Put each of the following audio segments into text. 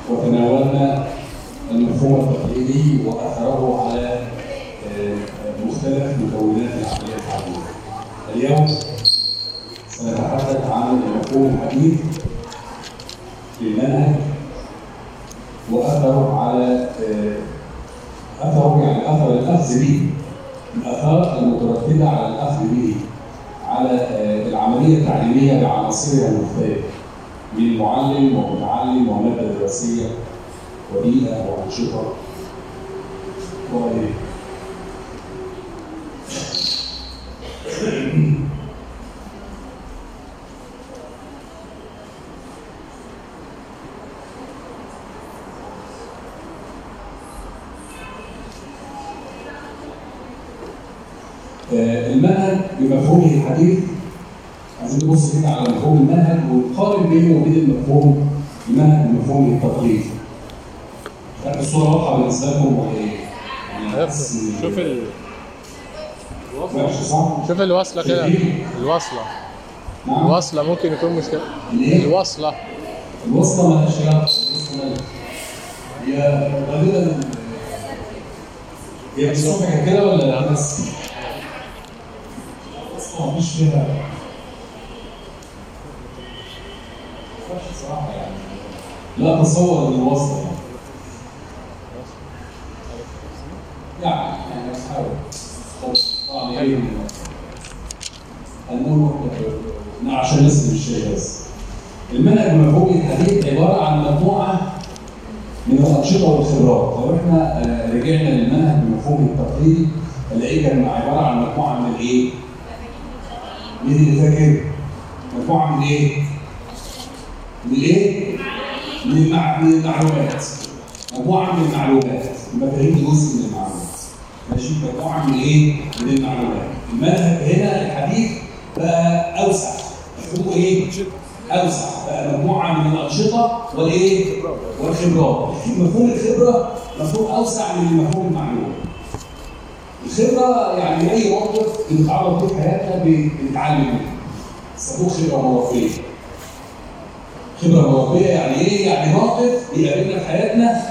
وتناولنا المفهوم التقليدي واثره على آه، مختلف مكونات العقليه التعبيريه. اليوم سنتحدث عن المفهوم الحديث للمنهج واثره على آه، اثره يعني اثر الاخذ به الاثار المترتبه على الاخذ به على آه، العمليه التعليميه بعناصرها المختلفه من معلم ومتعلم وماده دراسيه وبيئه وانشطه وغيره. آه، المنهج بمفهومه الحديث عايزين نبص كده على مفهوم المنهج ونقارن بينه وبين المفهوم المنهج بمفهومه التقليدي. كانت الصوره واضحه بالنسبه لكم ولا ايه؟ يعني بس- شوف ال... وحش صح؟ شوف الوصله كده الوصله نعم الوصله ممكن يكون مشكله الايه؟ الوصله الوصلة مالهاش علاقة الوصلة هي غالبا هي بتصبح كده ولا لا بس؟ الوصلة مفيش فيها مفيش صراحة يعني لا تصور ان الوصلة يعني يعني يعني بحاول طبعا ايه هنقول عشان الناس اللي مش شايفة بس المنهج المفهومي الحديث عباره عن مجموعه من الانشطه والخبرات، لو احنا آه، رجعنا للمنهج المفهومي التقليدي هنلاقيه كان عباره عن مجموعه من الايه؟ مين اللي فاكر؟ مجموعه من ايه؟ من الايه؟ من, المع... من المعلومات مجموعه من المعلومات المفاهيم دي جزء من المعلومات ماشي مجموعه من ايه؟ من المعلومات المنهج هنا الحديث بقى اوسع مفهومه ايه؟ اوسع بقى مجموعه من الانشطه والايه؟ والخبرات مفهوم الخبره مفهوم اوسع من مفهوم المعلومه الخبره يعني اي موقف بنتعرض له في حياتنا ب- بنتعلم منه يسموه خبره مربيه خبره مربيه يعني ايه؟ يعني موقف بيقابلنا في حياتنا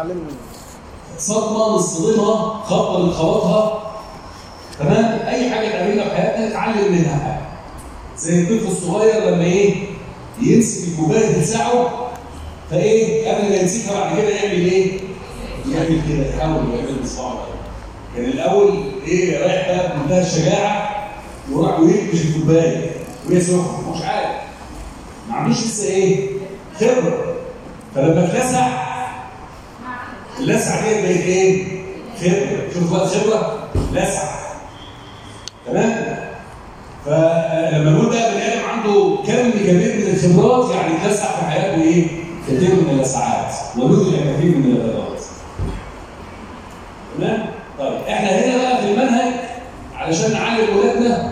صدمه نصطدمها خبطه نتخبطها تمام اي حاجه تقابلنا في حياتنا نتعلم منها حاجه زي الطفل الصغير لما ايه يمسك الكوبايه تلسعه فايه قبل ما يمسكها بعد كده يعمل ايه؟ يعمل كده يحاول يعمل بصباعه كان الاول ايه رايح بقى بمنتهى الشجاعه وراح ويكبش الكوبايه وهي سخنه مش عارف ما عندوش لسه ايه؟ خبره فلما اتلسع اللسعه ديت بقت ايه؟ خبره شوف بقى الخبره لسعه تمام؟ فلما نقول بقى بني ادم عنده كم كبير من الخبرات يعني اتلسع في حياته ايه؟ كثير من اللسعات ونزل كثير من الغلطات. تمام؟ طيب احنا هنا بقى في المنهج علشان نعلم ولادنا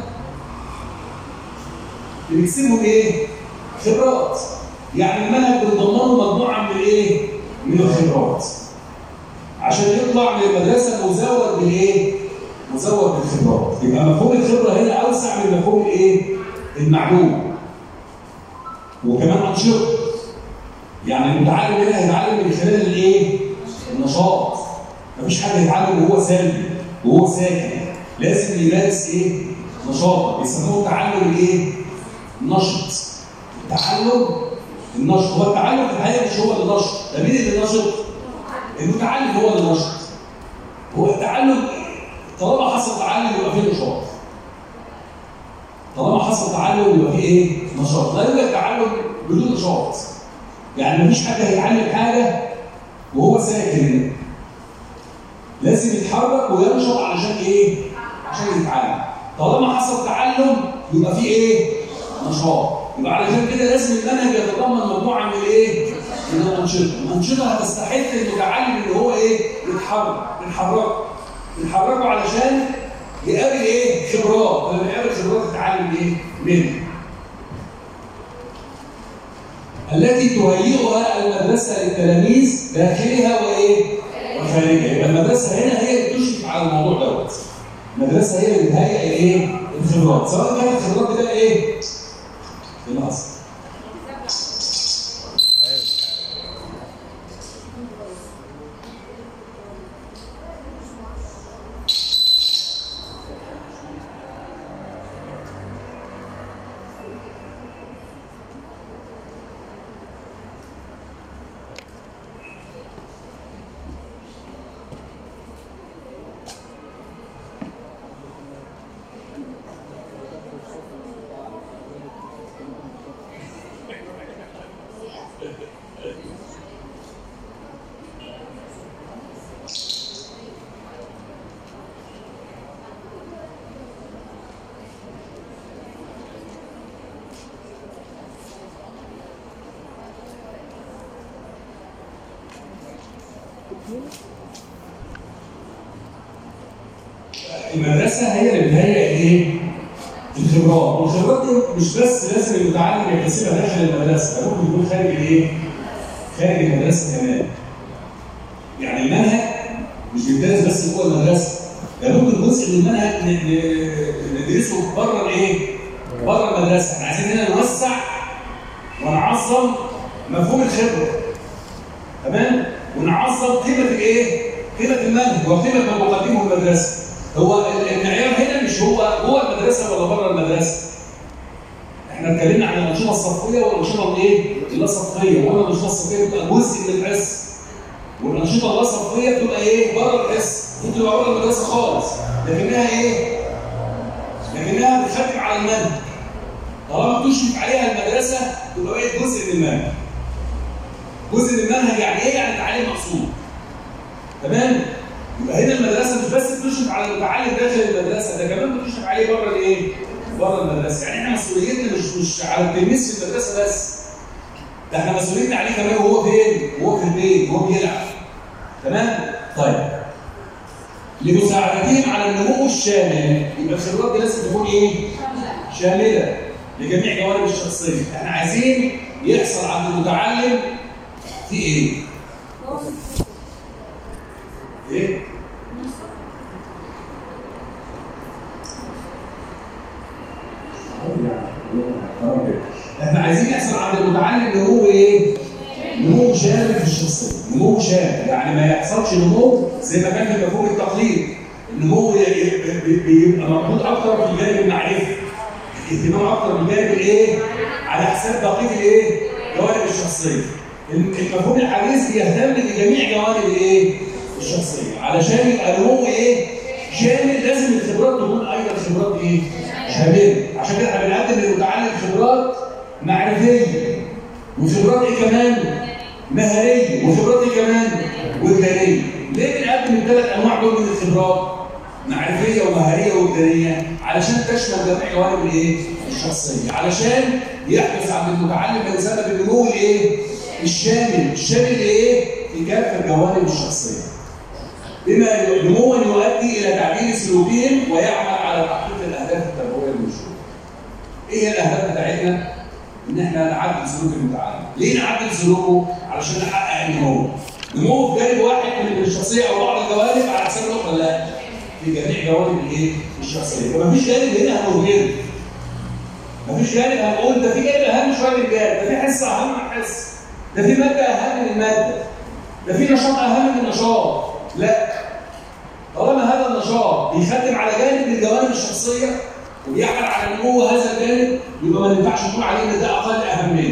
بنكسبهم ايه؟ خبرات. يعني المنهج بنضمنه مجموعه من الايه؟ من الخبرات. عشان يطلع من المدرسه مزود بالايه؟ مزود بالخبرات يبقى مفهوم الخبره هنا اوسع من مفهوم الايه؟ المعلوم وكمان انشطه يعني المتعلم هنا هيتعلم من خلال الايه؟ النشاط مفيش حد هيتعلم وهو سلبي وهو ساكن لازم يمارس ايه؟ نشاط بيسموه التعلم الايه؟ النشط التعلم النشط هو التعلم في الحقيقه مش هو اللي نشط ده مين اللي نشط؟ المتعلم هو اللي نشط هو التعلم طالما حصل تعلم يبقى فيه نشاط طالما حصل تعلم يبقى فيه ايه؟ نشاط لا يوجد تعلم بدون نشاط يعني مفيش حد هيتعلم حاجه وهو ساكن لازم يتحرك وينشط علشان ايه؟ عشان يتعلم طالما حصل تعلم يبقى فيه ايه؟ نشاط يبقى علشان كده لازم المنهج يتضمن مجموعه من الايه؟ من الانشطه الانشطه هتستحث المتعلم ان هو ايه؟ يتحرك بنحركه بنحركه علشان يقابل ايه؟ خبرات لما يقابل خبرات يتعلم ايه؟ منها التي تهيئها المدرسه للتلاميذ داخلها وايه؟ وخارجها يبقى المدرسه هنا هي اللي تشرف على الموضوع دوت المدرسه هي اللي بتهيئ الايه؟ الخبرات سواء كانت الخبرات ده ايه؟ الاصل المدرسه هي اللي بتهيئ ايه؟ الخبرات، والخبرات دي مش بس لازم المتعلم يكتسبها داخل المدرسه، ده ممكن يكون خارج الايه؟ خارج المدرسه كمان. يعني المنهج مش بيدرس بس جوه المدرسه، ده ممكن جزء من المنهج ن- ن- ندرسه بره الايه؟ بره المدرسه، احنا عايزين هنا نوسع ونعظم مفهوم الخبره. تمام؟ ونعظم قيمه الايه؟ قيمه المنهج وقيمه ما تقدمه المدرسه. هو ال- المعيار هنا مش هو جوه المدرسه ولا بره المدرسه. احنا اتكلمنا عن الانشطه الصفيه والانشطه الايه؟ اللا صفيه، وقلنا الانشطه الصفيه بتبقى جزء من الحصه. والانشطه اللا صفيه بتبقى ايه؟ بره الحصه، ممكن تبقى بره المدرسه خالص، لكنها ايه؟ لكنها بتخدم على المنهج. طالما بتشرف عليها المدرسه تبقى ايه؟ جزء من المنهج. جزء من المنهج يعني ايه؟ يعني تعليم مقصود. تمام؟ يبقى هنا المدرسه مش بس بتشرف على المتعلم داخل المدرسه ده كمان بتشرف عليه بره الايه؟ بره المدرسه، يعني احنا مسؤوليتنا مش مش على التلميذ في المدرسه بس. ده احنا مسؤوليتنا عليه كمان وهو فين؟ وهو في البيت وهو بيلعب. تمام؟ طيب. لمساعدتهم على النمو الشامل يبقى الخبرات دي لازم تكون ايه؟ شامله لجميع جوانب الشخصيه، احنا عايزين يحصل عند المتعلم في ايه؟ ايه؟ احنا عايزين يحصل عند المتعلم نمو ايه؟ نمو شامل في الشخصيه، نمو شامل، يعني ما يحصلش نمو زي ما كان في مفهوم التقليد، النمو ي- ي- بي- بيبقى مربوط اكتر في الجانب المعرفي، اهتمام اكتر بالجانب الايه؟ على حساب بقيه الايه؟ جوانب الشخصيه. المفهوم الحديث بيهتم بجميع جوانب الايه؟ الشخصيه، علشان يبقى نمو ايه؟ شامل لازم الخبرات تكون ايضا خبرات ايه؟ شامله، عشان كده احنا بنقدم للمتعلم خبرات معرفيه وخبرات ايه كمان؟ مهاريه وخبرات ايه كمان؟ وجدانيه. ليه بنقدم الثلاث انواع دول من الخبرات؟ معرفيه ومهاريه وجدانيه علشان تشمل جميع جوانب الايه؟ الشخصيه، علشان يحدث عند المتعلم ما يسمى بالنمو الايه؟ الشامل، الشامل لايه؟ في كافه جوانب الشخصيه. بما نموا يؤدي الى تعديل سلوكهم ويعمل على تحقيق الاهداف التربويه المشروعه. ايه هي الاهداف بتاعتنا؟ ان احنا نعدل سلوك المتعلم. ليه نعدل سلوكه؟ علشان نحقق النمو. نمو في جانب واحد من الشخصيه او بعض الجوانب على حساب الاخرى لا. في جميع جوانب الايه؟ الشخصيه. فمفيش جانب هنا هنهمله. مفيش جانب هنقول ده في جانب اهم شويه من الجانب، ده في حصه اهم من حصه. ده في ماده اهم من الماده. ده في نشاط اهم من النشاط. لا. طالما هذا النشاط بيخدم على جانب من جوانب الشخصيه وبيعمل على نمو هذا الجانب يبقى ما ينفعش نقول عليه ان ده اقل اهميه.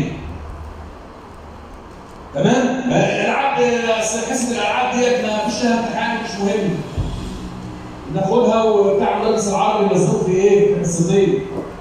تمام؟ ما الالعاب أصل حصه الالعاب ديت ما فيش لها امتحان مش مهم. ناخدها وبتاع مدرس العربي مزنوق في ايه؟ في حصتين.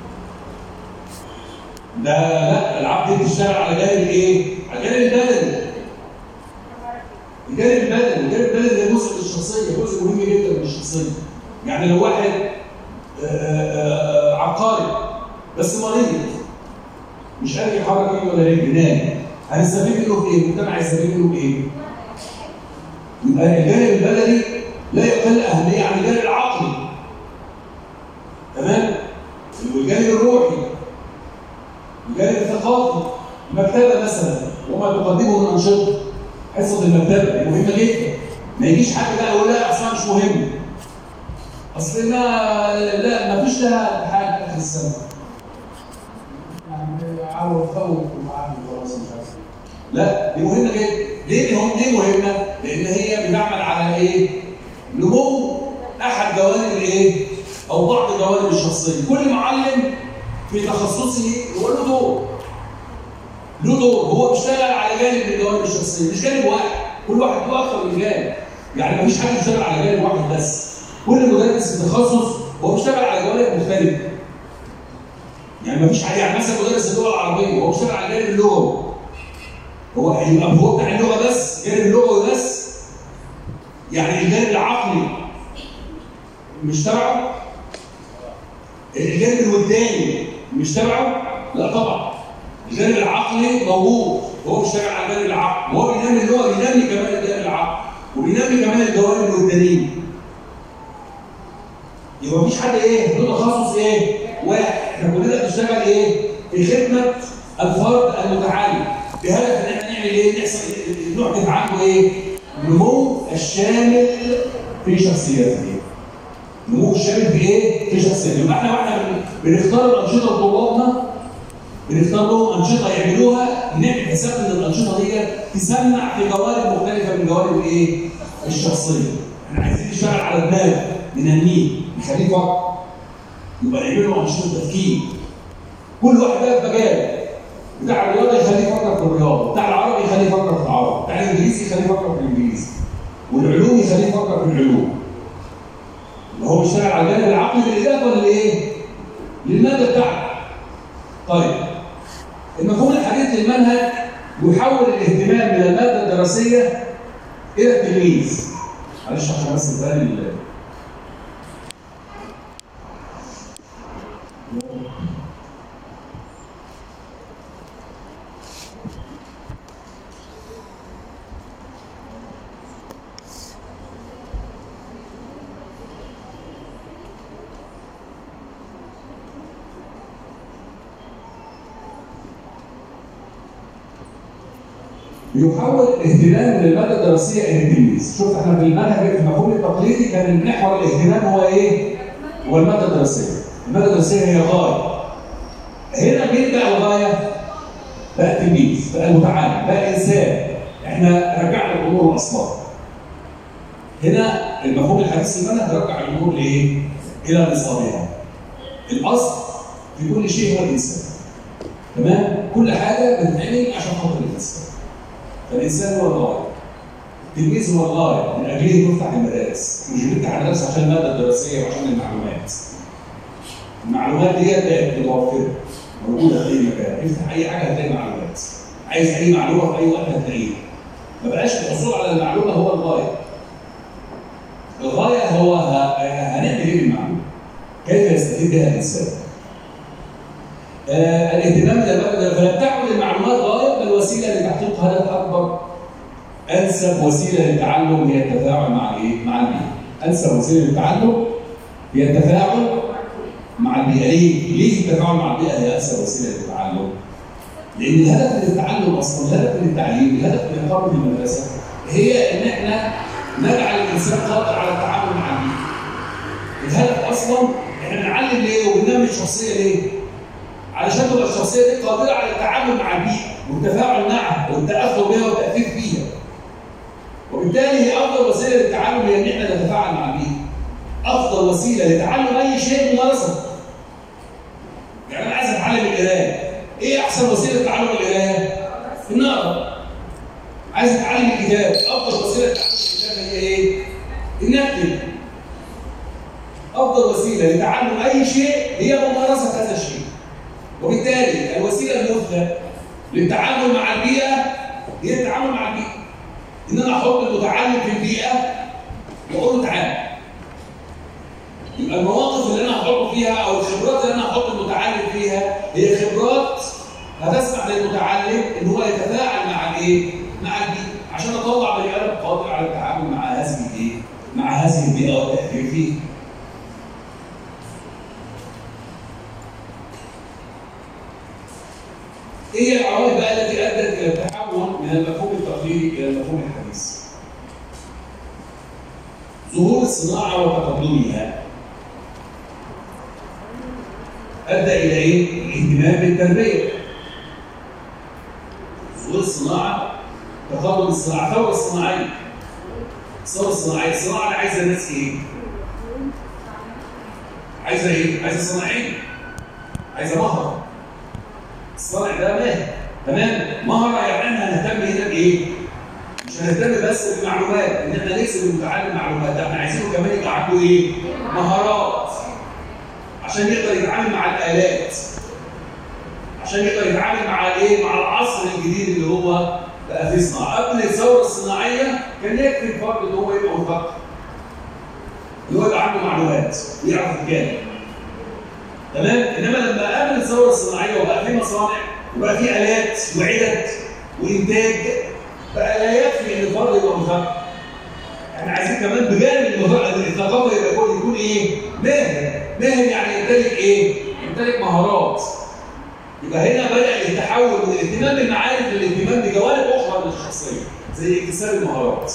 ده لا الالعاب دي بتشتغل على جانب ايه؟ على جانب البدني. الجانب البدني، الجانب البدني ده جزء من الشخصيه، جزء مهم جدا من الشخصيه. يعني لو واحد آه، آه، عبقري بس مريض مش قادر يحرك ايده ولا رجله نايم هنستفيد منه بايه؟ المجتمع هيستفيد منه بايه؟ يبقى الجانب البدني لا يقل اهميه عن الجانب العقلي تمام؟ والجانب الروحي الجانب الثقافي المكتبه مثلا وما تقدمه من انشطه حصه المكتبه دي مهمه جدا ما يجيش حد بقى يقول لا اصلا مش مهم اصل ما لا ما فيش لها حاجه اخر السنه يعني عاوز افوت ومعاهم خلاص مش عارف لا دي مهمه جدا ليه هم ليه مهمه؟ لان هي بتعمل على ايه؟ نمو احد جوانب الايه؟ او بعض جوانب الشخصيه كل معلم في تخصصه هو له دور له دور هو بيشتغل على جانب من جوانب الشخصيه مش جانب واحد كل واحد له اكثر من جانب يعني ما فيش حد بيشتغل على جانب واحد بس كل مدرس في تخصص هو بيشتغل على جوانب مختلفه يعني ما فيش حاجه يعني مثلا مدرس اللغه العربيه هو بيشتغل على جانب اللغه هو يبقى هو بتاع اللغه بس جانب اللغوي بس يعني الجانب العقلي مش تبعه الجانب الوجداني مش تبعه لا طبعا الجانب العقلي موجود هو بيشتغل على الجانب العقلي وهو بينمي اللغه بينمي كمان الجانب العقلي وبينمي كمان الجوانب الوجدانيه يبقى مفيش حد ايه له تخصص ايه واحد احنا كلنا بنشتغل ايه في خدمه الفرد المتعلم بهدف ان احنا نعمل ايه نحصل نحدث عنه ايه نمو الشامل في شخصيته نمو الشامل في ايه في شخصيته يبقى احنا واحنا بنختار الانشطه لطلابنا بنختار لهم انشطه يعملوها نعمل حساب ان الانشطه دي تسمع في جوانب مختلفه من جوانب ايه الشخصيه احنا عايزين نشتغل على دماغ ننميه نخليه يفكر يبقى نعمل له انشطه تفكير كل واحد بقى في مجال بتاع الرياضه يخليه يفكر في الرياضه بتاع العربي يخليه يفكر في العربي بتاع الانجليزي يخليه يفكر في الانجليزي والعلوم يخليه يفكر في العلوم هو بيشتغل على الجانب العقلي بالاضافه للايه؟ للماده بتاعته طيب المفهوم الحديث للمنهج يحول الاهتمام من الماده الدراسيه الى التلميذ معلش عشان بس الثاني يحول الاهتمام من الماده الدراسيه الى التلميذ، شوف احنا في المنهج في المفهوم التقليدي كان محور الاهتمام هو ايه؟ هو الماده الدراسيه، الماده الدراسيه هي غايه. هنا مين بقى الغايه؟ بقى التلميذ، بقى المتعلم، بقى الانسان. احنا رجعنا الامور لاصلها. هنا المفهوم الحديث في المنهج رجع الامور لايه؟ الى نصابها. الاصل في كل شيء هو الانسان. تمام؟ كل حاجه بتتعمل عشان خاطر الانسان. فالانسان هو الغايه. التلميذ هو الغايه، من اجله نفتح المدارس، مش بنفتح المدارس عشان الماده الدراسيه وعشان المعلومات. المعلومات دي بقت متوفره موجوده في اي مكان، افتح اي حاجه هتلاقي معلومات. عايز اي معلومه في اي وقت هتلاقيها. ما بقاش الحصول على المعلومه هو الغايه. الغايه هو ه- هنعمل ايه بالمعلومه؟ كيف يستفيد بها الانسان؟ آه الاهتمام بالمادة فلم تعد المعلومات غاية بل وسيلة لتحقيق هدف أكبر أنسب وسيلة للتعلم هي التفاعل مع الإيه؟ مع البيئة. أنسب وسيلة للتعلم هي التفاعل مع البيئة، ليه؟ ليه التفاعل مع البيئة هي أنسب وسيلة للتعلم؟ لأن الهدف من التعلم أصلا، الهدف من التعليم، الهدف من إقامة المدرسة هي إن إحنا نجعل الإنسان قادر على التعامل مع البيئة. الهدف أصلا إحنا بنعلم ليه وبننمي الشخصية ليه؟ علشان تبقى الشخصيه دي قادره على التعامل مع البيئه والتفاعل معها والتاثر بها والتاثير فيها. وبالتالي هي افضل وسيله للتعلم هي ان احنا نتفاعل مع البيئه. افضل وسيله لتعلم اي شيء ممارسه. يعني انا عايز اتعلم القرايه. ايه احسن وسيله لتعلم القرايه؟ ان اقرا. عايز اتعلم الكتاب، افضل وسيله لتعلم الكتاب هي ايه؟ ان اكتب. افضل وسيله لتعلم اي شيء هي ممارسه هذا الشيء. وبالتالي الوسيله المثلى للتعامل مع البيئه هي التعامل مع البيئه. ان انا احط المتعلم في البيئه واقول له تعالى. يبقى المواقف اللي انا هحطه فيها او الخبرات اللي انا هحط المتعلم فيها هي خبرات هتسمح للمتعلم ان هو يتفاعل مع الايه؟ مع البيئه عشان اطلع بني ادم قادر على التعامل مع هذه الايه؟ مع هذه البيئه والتاثير فيها. ايه هي العوامل بقى التي ادت الى التحول من المفهوم التقليدي الى المفهوم الحديث؟ ظهور الصناعه وتقدمها ادى الى ايه؟ الاهتمام بالتربيه. ظهور الصناعه تقدم الصناعه، الثوره الصناعيه. الثوره الصناعيه، الصناعه اللي عايزه الناس ايه؟ عايزه ايه؟ عايزه صناعيه. عايزه مهره. الصانع ده ماهر تمام مهره يعني احنا هنهتم هنا بايه؟ مش هنهتم بس بالمعلومات ان احنا نكسب المتعلم معلومات ده احنا عايزينه كمان يبقى عنده ايه؟ مهارات عشان يقدر يتعامل مع الالات عشان يقدر يتعامل مع الايه؟ مع العصر الجديد اللي هو بقى في صناعه قبل الثوره الصناعيه كان يكفي الفرد ان هو يبقى مثقف اللي هو يبقى عنده معلومات ويعرف يتكلم تمام انما لما قبل الثوره الصناعيه وبقى في مصانع وبقى في الات وعدد وانتاج بقى لا يكفي ان الفرد يبقى مثقف احنا عايزين كمان بجانب المثقف- الثقافه يبقى يكون يكون ايه؟ ماهر ماهر يعني يمتلك ايه؟ يمتلك مهارات يبقى هنا بدا التحول من الاهتمام بالمعارف للاهتمام بجوانب اخرى من الشخصيه زي اكتساب المهارات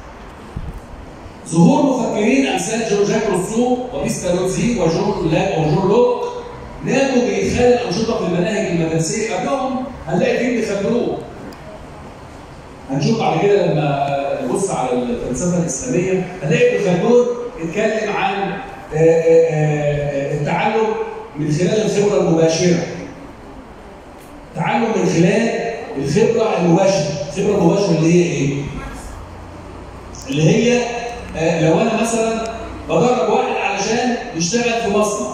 ظهور مفكرين امثال جون جاك روسو وبيسكالوتزي وجون لا وجون لوك نادوا بادخال الانشطه في المناهج المدرسيه قبلهم هنلاقي فيه بيخبروه هنشوف بعد كده لما نبص على الفلسفه الاسلاميه هنلاقي ابن خلدون اتكلم عن آه، آه، آه، التعلم من خلال الخبره المباشره تعلم من خلال الخبره المباشره الخبره المباشره اللي هي ايه اللي هي آه، لو انا مثلا بدرب واحد علشان يشتغل في مصنع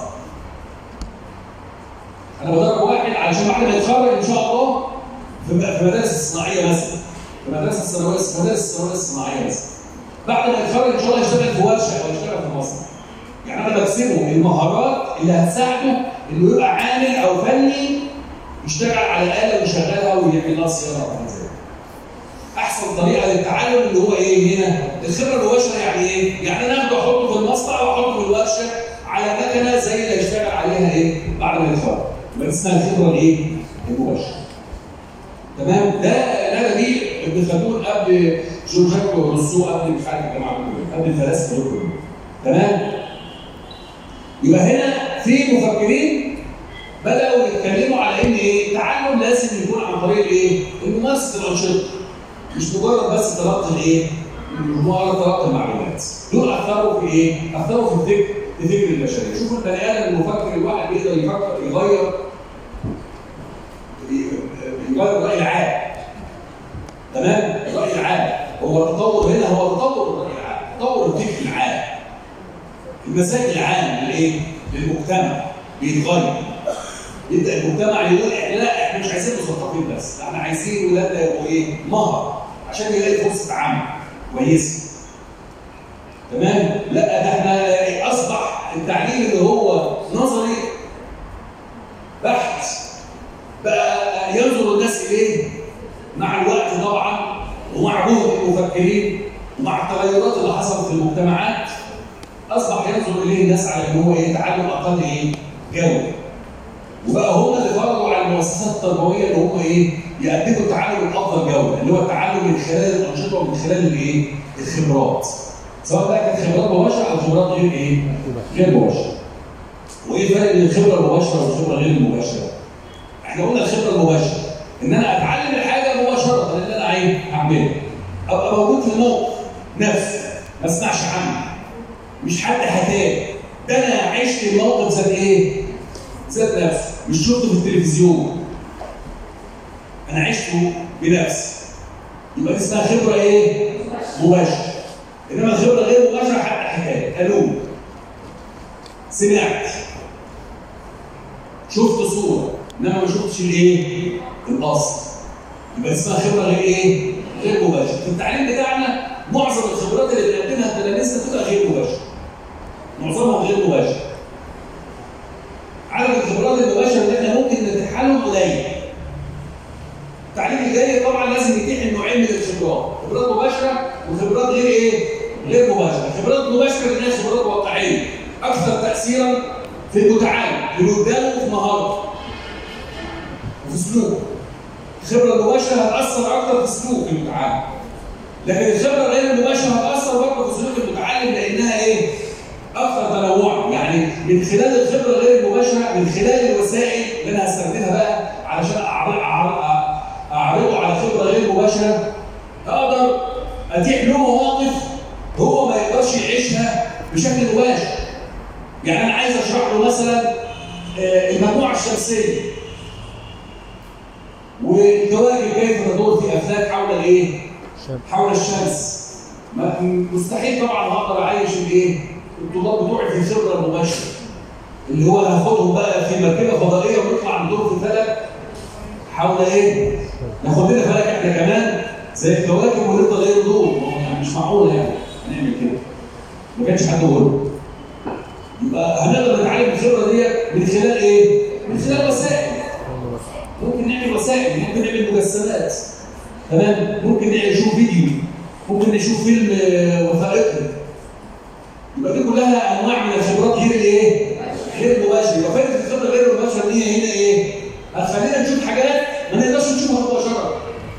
انا بدرب واحد علشان بعد ما يتخرج ان شاء الله في في مدارس الصناعيه مثلا في مدرسه الثانويه في مدارس الثانويه الصناعيه مثلا بعد ما يتخرج ان شاء الله يشتغل في ورشه او يشتغل في مصنع يعني انا بكسبه المهارات اللي هتساعده انه يبقى عامل او فني يشتغل على الاله ويشغلها ويعمل لها صيانه وحاجات زي كده. احسن طريقه للتعلم اللي هو ايه هنا الخبره المباشره يعني ايه يعني انا اخده احطه في المصنع واحطه في الورشه على مكنه زي اللي هيشتغل عليها ايه بعد ما يتخرج يبقى دي اسمها الخبره الايه المباشره تمام ده ده دي ابن خلدون قبل جون جاك روسو قبل مش عارف الجماعه دول قبل الفلاسفه دول كلهم. تمام يبقى هنا في مفكرين بداوا يتكلموا على ان ايه التعلم لازم يكون عن طريق الايه ممارسه الانشطه مش مجرد بس تلقي الايه مجرد تلقي المعلومات دول اثروا في ايه اثروا في الفكر في فكر البشريه شوفوا البني ادم المفكر الواحد بيقدر يفكر يغير يغير الراي العام تمام الراي العام هو التطور هنا هو تطور الراي العام تطور الفكر العام المزاج العام للايه للمجتمع بيتغير يبدا المجتمع يقول احنا لا احنا مش عايزين مثقفين بس احنا عايزين ولادنا يبقوا ايه مهر عشان يلاقي فرصه عمل كويسه تمام لا ده احنا اصبح التعليم اللي هو نظري بحت بقى ينظر الناس اليه مع الوقت طبعا ومع جهد المفكرين ومع التغيرات اللي حصلت في المجتمعات اصبح ينظر اليه الناس على ان هو ايه تعلم اقل ايه جوده وبقى هم اللي فرضوا على المؤسسات التربويه ان هم ايه يقدموا التعلم بافضل جوده اللي هو التعلم من خلال الانشطه ومن خلال الايه الخبرات سواء بقى كانت خبرات مباشره او خبرات غير ايه غير مباشره وايه الفرق بين الخبره المباشره والخبره غير المباشره احنا قلنا الخبره المباشره ان انا اتعلم الحاجه مباشره اللي انا عايز اعملها ابقى موجود في الموقف نفسه ما اسمعش عنه مش حد حكاه ده انا عشت الموقف ذات ايه ذات نفسه مش شفته في التلفزيون انا عشته بنفسي يبقى دي اسمها خبره ايه مباشره انما الخبره غير مباشره حد حكايه قالوا سمعت شفت صوره انما ما شفتش الايه الاصل يبقى دي اسمها خبره غير ايه غير مباشره في التعليم بتاعنا معظم الخبرات اللي بنقدمها لتلاميذنا بتبقى غير مباشره معظمها غير مباشر عدد الخبرات المباشره اللي احنا ممكن نتيحها لهم قليل التعليم الجيد طبعا لازم يتيح النوعين من الخبرات خبرات مباشره وخبرات غير ايه غير مباشره الخبرات المباشره اللي هي خبرات واقعيه اكثر تاثيرا في المتعلم في اللي قدامه وفي مهارته وفي سلوكه الخبره المباشره هتاثر اكثر في سلوك المتعلم لكن الخبره غير المباشره هتاثر برضه في سلوك المتعلم لانها ايه اكثر تنوعا يعني من خلال الخبره غير المباشره من خلال الوسائل اللي انا هستخدمها بقى علشان أعرض أعرض اعرضه على خبره غير مباشره اقدر اتيح له مواقف هو ما يقدرش يعيشها بشكل مباشر يعني انا عايز اشرح له مثلا آه، المجموعه الشمسيه والكواكب كيف تدور في افلاك حول الايه؟ حول الشمس ما- مستحيل طبعا هقدر اعيش الايه؟ الطلاب بتوعي في الخبره المباشره اللي هو هاخدهم بقى في مركبه فضائيه ونطلع ندور في فلك حول ايه؟ ناخد لنا فلك احنا كمان زي الكواكب ونفضل غير دول ما هو يعني مش معقوله يعني هنعمل كده ما كانش حد يقول يبقى هنقدر نتعلم الخبره ديت من خلال ايه؟ من خلال وسائل ممكن نعمل وسائل ممكن نعمل مجسمات تمام ممكن نشوف فيديو ممكن نشوف فيلم آه، وثائقي يبقى دي كلها انواع من الخبرات غير الايه؟ غير المباشره يبقى فائده الخبره غير المباشره دي هنا ايه؟ هتخلينا نشوف حاجات ما نقدرش نشوفها مباشره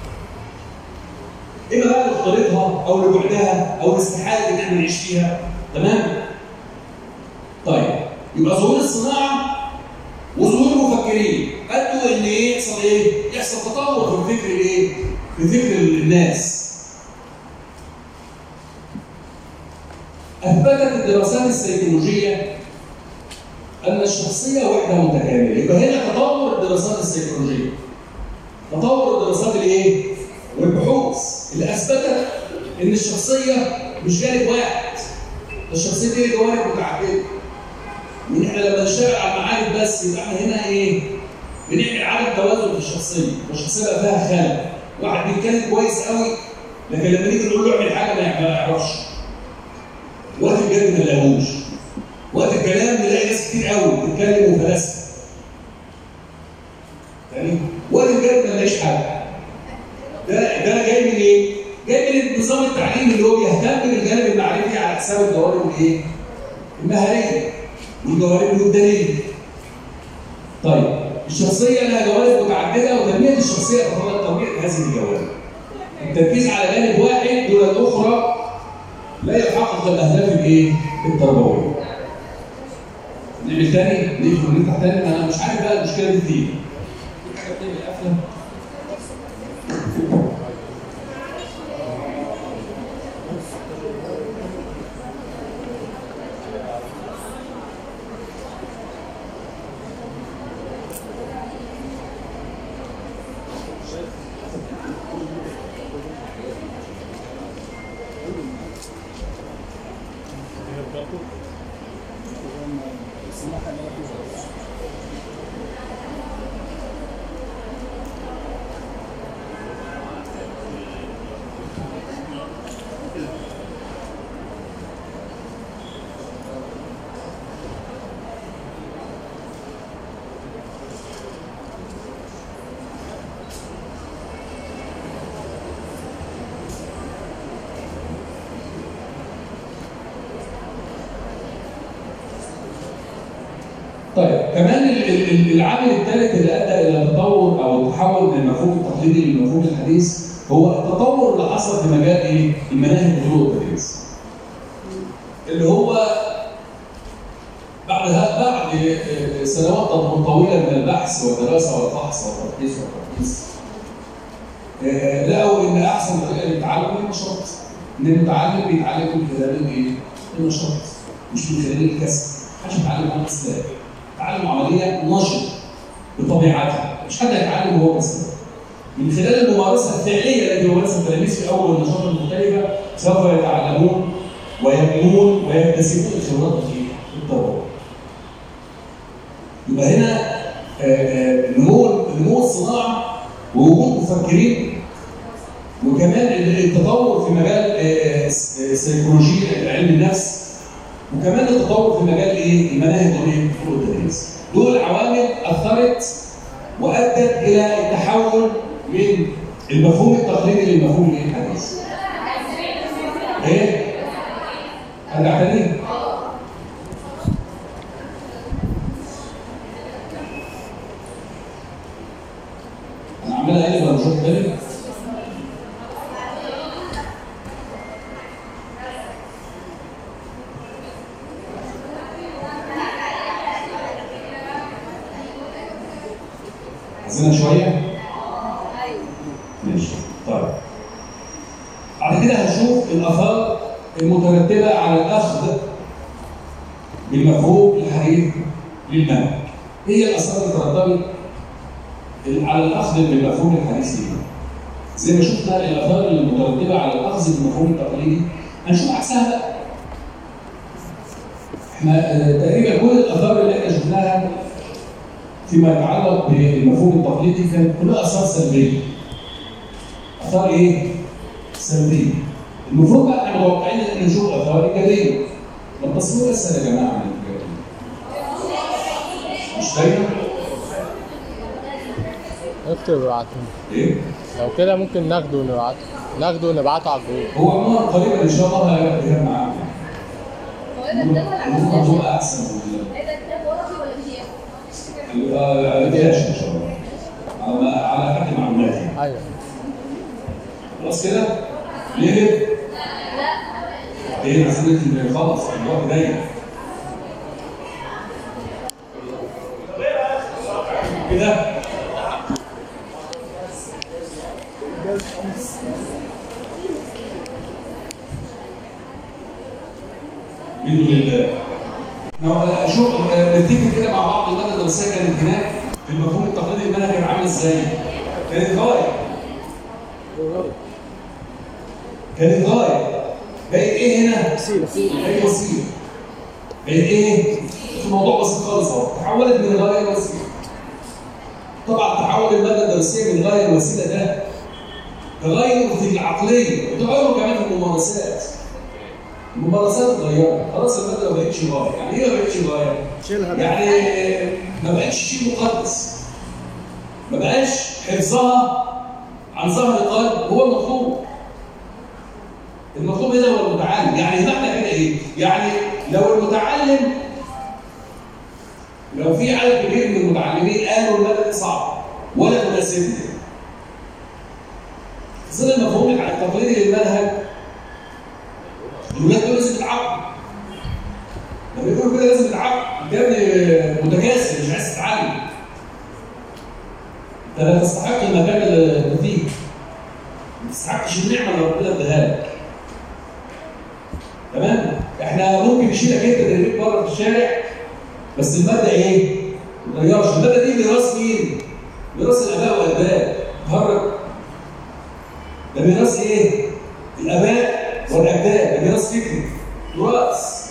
اما بقى لاختلاطها او لبعدها او لاستحاله ان احنا نعيش فيها تمام؟ طيب يبقى ظهور الصناعه وظهور المفكرين ادوا ان ايه يحصل ايه؟ يحصل تطور في فكر الايه؟ في فكر الناس. اثبتت الدراسات السيكولوجيه ان الشخصيه وحده متكامله، يبقى هنا تطور الدراسات السيكولوجيه. تطور الدراسات الايه؟ والبحوث اللي اثبتت ان الشخصيه مش جانب واحد. الشخصيه دي جوانب متعدده. ان احنا لما نشتغل على المعارف بس يبقى احنا هنا ايه؟ بنعمل عدم توازن في الشخصيه، والشخصيه بقى فيها خلل. واحد بيتكلم كويس قوي لكن لما نيجي نقول له اعمل حاجه ما يعرفش. وقت الجد ما نلاقوش. وقت الكلام نلاقي ناس كتير قوي بتتكلم وفلاسفه. يعني وقت الجد ما نلاقيش حاجه. ده ده جاي من ايه؟ جاي من النظام التعليمي اللي هو بيهتم بالجانب المعرفي على حساب الجوانب الايه؟ المهنيه. والجوانب الوجدانيه. طيب الشخصيه لها جوانب متعدده وتنميه الشخصيه تتطلب تنميه هذه الجوانب. التركيز على جانب واحد دون الاخرى لا يحقق الاهداف الايه؟ التربويه. نعمل تاني نقفل ونفتح تاني انا مش عارف بقى المشكله دي فين. في حاجه تاني قافله طيب كمان ال- ال- ال- العامل الثالث اللي ادى الى التطور او التحول من المفهوم التقليدي للمفهوم الحديث هو التطور اللي حصل في مجال ايه؟ المناهج وطرق التدريس. اللي هو بعد ه- بعد آه، سنوات طويله من البحث والدراسه والفحص والتركيز والتركيز آه، لقوا ان احسن طريقه للتعلم هي النشاط. ان المتعلم بيتعلم من خلال الايه؟ النشاط مش من خلال الكسب. محدش بيتعلم عن الاسلام. تعلم عمليه نشط بطبيعتها مش حد هيتعلم وهو كسبان من خلال الممارسه الفعليه التي يمارسها التلاميذ في اول النشاط المختلفه سوف يتعلمون ويبنون ويكتسبون الخبرات في التربويه. يبقى هنا آه، آه، نمو نمو الصناعه ووجود مفكرين وكمان التطور في مجال آه، آه، سيكولوجيا علم النفس وكمان التطور في مجال ايه؟ المناهج والايه؟ طرق التدريس. دول عوامل اثرت وادت الى التحول من المفهوم التقليدي للمفهوم الايه؟ الحديث. ايه؟ ارجع تاني؟ انا عمال اقلب ولا مش واخد بالي؟ عايزينها شويه؟ ماشي طيب بعد كده هنشوف الاثار المترتبه على الاخذ بالمفهوم الحديث للمنهج. ايه هي الاثار اللي ترتبط على الاخذ بالمفهوم الحديث للمنهج؟ زي ما شفنا الاثار المترتبه على الاخذ بالمفهوم التقليدي هنشوف عكسها بقى. احنا آه، تقريبا كل الاثار اللي احنا شفناها فيما يتعلق بالمفهوم التقليدي كانت كلها اثار سلبيه. اثار ايه؟ سلبيه المفروض بقى احنا متوقعين ان احنا نشوف اثار ايجابيه ما التصوير اسهل يا جماعه من الحاجات دي. مش باينه؟ اكتب وابعته ايه؟ لو كده ممكن ناخده ونبعته ناخده ونبعته على الجروب هو عموما قريبا ان شاء الله هيبقى معاكم هو ده كتاب ولا الموضوع عمل هتبقى احسن من هيبقى كتاب ورقي ولا بي دي اف؟ ال- الفلاش ان شاء الله على ما- على حد معلوماتي ايوه خلاص كده؟ ليه كده؟ ايه مسألة ان خلاص الوقت ضيق كده بإذن الله لو شوف نفتكر كده مع بعض المادة الدراسية كانت هناك في المفهوم التقليدي المنهج كان عامل ازاي؟ كانت غاية كانت غاية بقت ايه هنا؟ وسيلة بقت وسيلة بقت ايه؟ في موضوع بسيط خالص اهو تحولت من غاية لوسيلة طبعا تحول المادة الدراسية من غاية لوسيلة ده تغير في العقلية وتغير كمان في الممارسات الممارسات اتغيرت خلاص المادة ما بقتش غاية يعني ايه ما بقتش غاية؟ شيلها يعني ما بقتش شيء مقدس ما بقاش حفظها عن ظهر قلب هو المطلوب المطلوب هنا هو المتعلم يعني معنى كده ايه؟ يعني لو المتعلم لو في عدد كبير من المتعلمين قالوا المادة دي صعبة ولا تناسبني في ظل المفهوم التقليدي للمنهج الولاد دول لازم يتعاقبوا لما يقولوا كده لازم يتعاقب انت يا ابني متكاسل مش عايز تتعلم انت لا تستحق المكان اللي فيه ما تستحقش النعمه اللي ربنا اداها لك تمام احنا ممكن نشيلك انت ترميك بره في الشارع بس الماده ايه؟ ما تغيرش الماده دي ميراث مين؟ ميراث الاباء والاباء تهرج ده ميراث ايه؟ الاباء والاجداد ده ميراث فكري تراث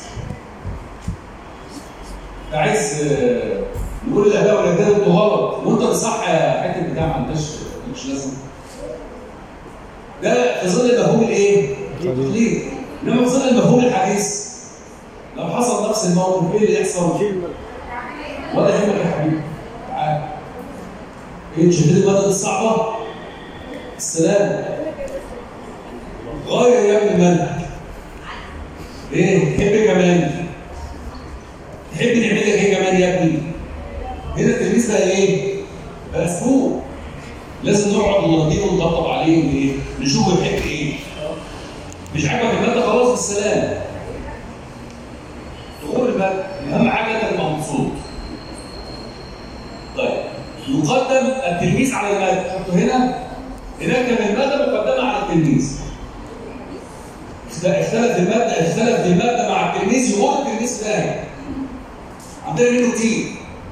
ده عايز آه، نقول الاباء والاجداد انتوا غلط وانت الصح يا حته بتاع ما عندهاش مش لازم ده في ظل المفهوم الايه؟ التقليدي انما في ظل المفهوم الحديث لو حصل نفس الموقف ايه اللي يحصل؟ ولا يهمك يا حبيبي تعال ايه شايفين الماده دي صعبه؟ السلام غير يا ابني المنهج ايه تحب كمان تحب نعمل لك ايه كمان يا ابني هنا التلميذ بقى ايه بقى اسبوع لازم نقعد ونرضيه ونطبطب عليه وايه نشوفه يحب ايه مش عاجبك الماده خلاص بالسلام دخول الماده اهم حاجه انت تبقى مبسوط طيب يقدم التلميذ على الماده حطه هنا هناك كان الماده مقدمه على التلميذ اختلف الماده اختلف الماده مع التلميذ يقول التلميذ فاهم عندنا منه كتير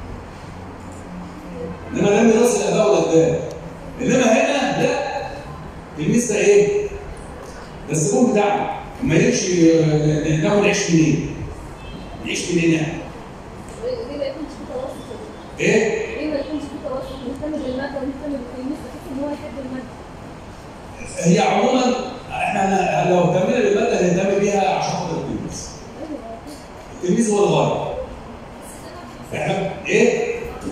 انما ده ميراث الاباء والاجداد انما هنا لا التلميذ ده ايه؟ ده الزبون بتاعنا ما يمشي آه، ناخد عيش منين؟ نعيش منين يعني؟ ليه ما يكونش في توسط؟ ايه؟ ليه ما يكونش في توسط مهتم بالماده ومهتم بالتلميذ بحيث ان هو يحب الماده؟ هي عموما احنا لو اهتمينا بالماده هنهتم بيها عشان خاطر التلميذ التلميذ هو الغايه احنا ايه؟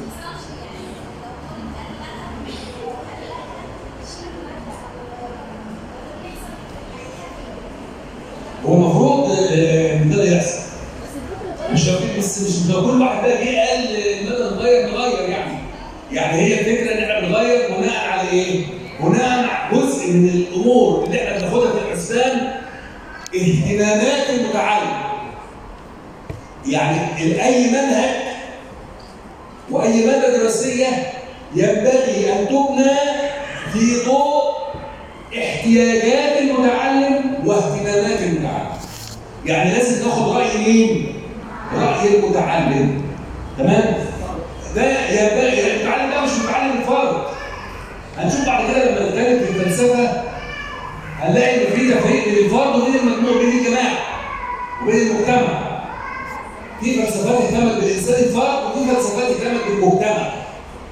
هو المفروض آه، ان ده اللي يحصل بس الفكره بقى مش بس مش لو كل واحد بقى جه قال المدى نغير نغير يعني يعني هي الفكره ان احنا بنغير بناء على ايه؟ بناء على جزء من الامور اللي احنا بناخدها في الحسبان اهتمامات المتعلم يعني اي منهج واي ماده دراسيه ينبغي ان تبنى في ضوء احتياجات المتعلم واهتمامات المتعلم يعني لازم ناخد راي مين؟ راي المتعلم تمام؟ ده ينبغي المتعلم ده مش متعلم فرد هنشوف بعد كده لما نتكلم في الفلسفه هنلاقي ان في تفريق بين الفرد وبين المجموع بين الجماعه وبين المجتمع في فلسفات اهتمت بالانسان الفرد وفي فلسفات اهتمت بالمجتمع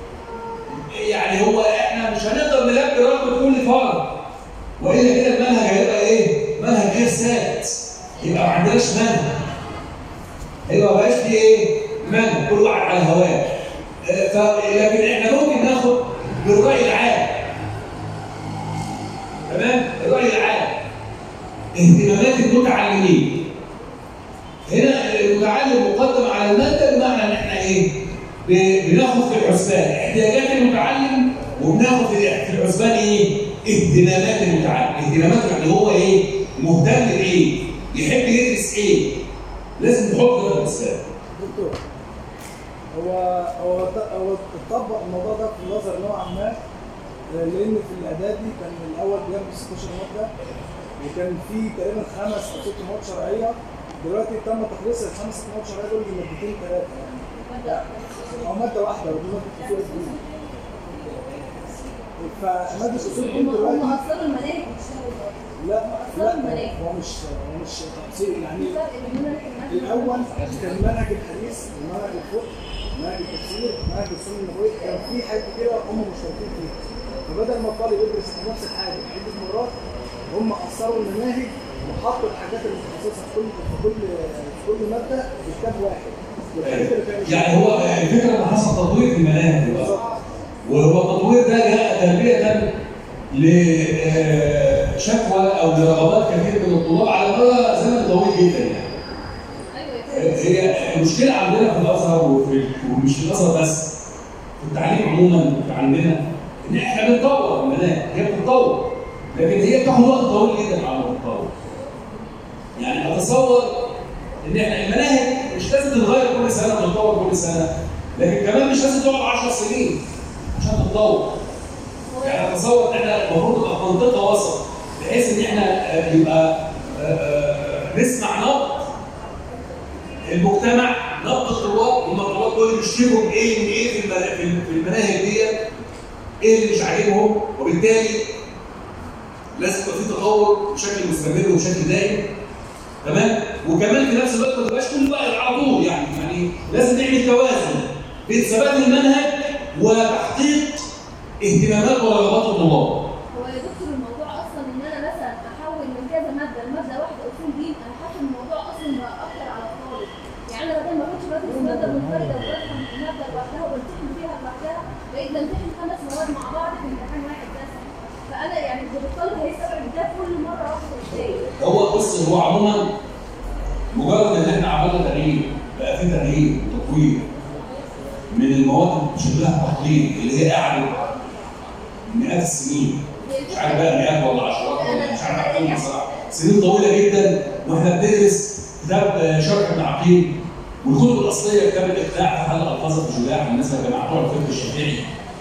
يعني هو احنا مش هنقدر نلبي رغبه كل فرد والا كده المنهج مدارسات يبقى ما عندناش منهج هيبقى ما بقاش في ايه؟ منهج كل واحد على هواه آه، ف- لكن احنا ممكن ناخد بالراي العام تمام؟ الراي العام اهتمامات المتعلمين هنا المتعلم مقدم على الماده بمعنى ان احنا ايه؟ ب- بناخد في الحسبان احتياجات المتعلم وبناخد في في الحسبان ايه؟ اهتمامات المتعلم، اهتماماته يعني هو ايه؟ مهتم بايه؟ يحب يدرس ايه؟ لازم نحط ده في الحسبان. دكتور هو هو هو اتطبق الموضوع ده في النظر نوعا ما آه، لان في الاعدادي كان الاول بيعمل 16 ماده وكان في تقريبا خمس او ست مواد شرعيه دلوقتي تم تخليص الخمس ست مواد شرعيه دول لمادتين ثلاثه يعني او ماده واحده ودي ماده اصول الدين فماده اصول الدين هم دلوقتي هم اصلا المناهج بيشتغلوا لا أصلاً لا المناهج. هو مش هو مش تفصيل يعني في فرق بين منهج المنهج الاول كان منهج الحديث منهج الفقه منهج التفسير منهج السنه النبويه كان في حاجات كتيره هم مشتركين فيها فبدل ما الطالب يدرس نفس الحاجه عده مرات هم قصروا المناهج وحطوا الحاجات المتخصصه في كل في كل في كل ماده في كتاب واحد والحاجات اللي كانت يعني هو الفكره ان حصل تطوير في المناهج دلوقتي. بالظبط وهو التطوير ده جاء تلبيه لشكوى او لرغبات كثير من الطلاب على مدى زمن طويل جدا يعني. ايوه هي المشكله عندنا في الازهر وفي ومش في الازهر بس في التعليم عموما عندنا ان احنا بنطور المناهج هي بتتطور لكن هي بتاخد وقت طويل جدا على ما تتطور. يعني اتصور ان احنا المناهج مش لازم تتغير كل سنه وتتطور كل سنه لكن كمان مش لازم تقعد 10 سنين عشان تتطور. يعني اتصور ان احنا المفروض نبقى في منطقه وسط بحيث ان احنا آه، يبقى آه، آه، نسمع نبض المجتمع نبض الطلاب هم الطلاب دول يشتكوا بايه من ايه في الم- في الم- في المناهج ديت ايه اللي مش عاجبهم وبالتالي لازم يبقى في تطور بشكل مستمر وبشكل دائم تمام وكمان في نفس الوقت ما تبقاش كل وقت على طول يعني يعني لازم نعمل توازن بين ثبات المنهج وتحقيق اهتمامات ورغبات الطلاب هو يا دكتور الموضوع اصلا ان انا مثلا احول من كذا ماده لماده واحده اصول دين انا حاسه ان الموضوع اصلا بقى اكتر على الطالب يعني انا بدل ما كنتش بدرس ماده منفرده وبفهم ماده لوحدها وبمتحن فيها لوحدها بقيت بمتحن خمس مواد مع بعض في امتحان واحد بس فانا يعني الطالب هيستوعب ده كل مره واحده ازاي؟ هو بص هو عموما مجرد ان احنا عملنا تغيير بقى في تغيير وتطوير من المواد اللي شبهها تقليد اللي هي قعدت مئات السنين مش عارف بقى مئات ولا عشرات ولا مش عارف عارفين بصراحه سنين طويله جدا واحنا بندرس كتاب آه، شرح ابن عقيل والكتب الاصليه كتاب الاقناع في حل الفاظ الجلاح الناس اللي جماعه بتوع الفقه الشافعي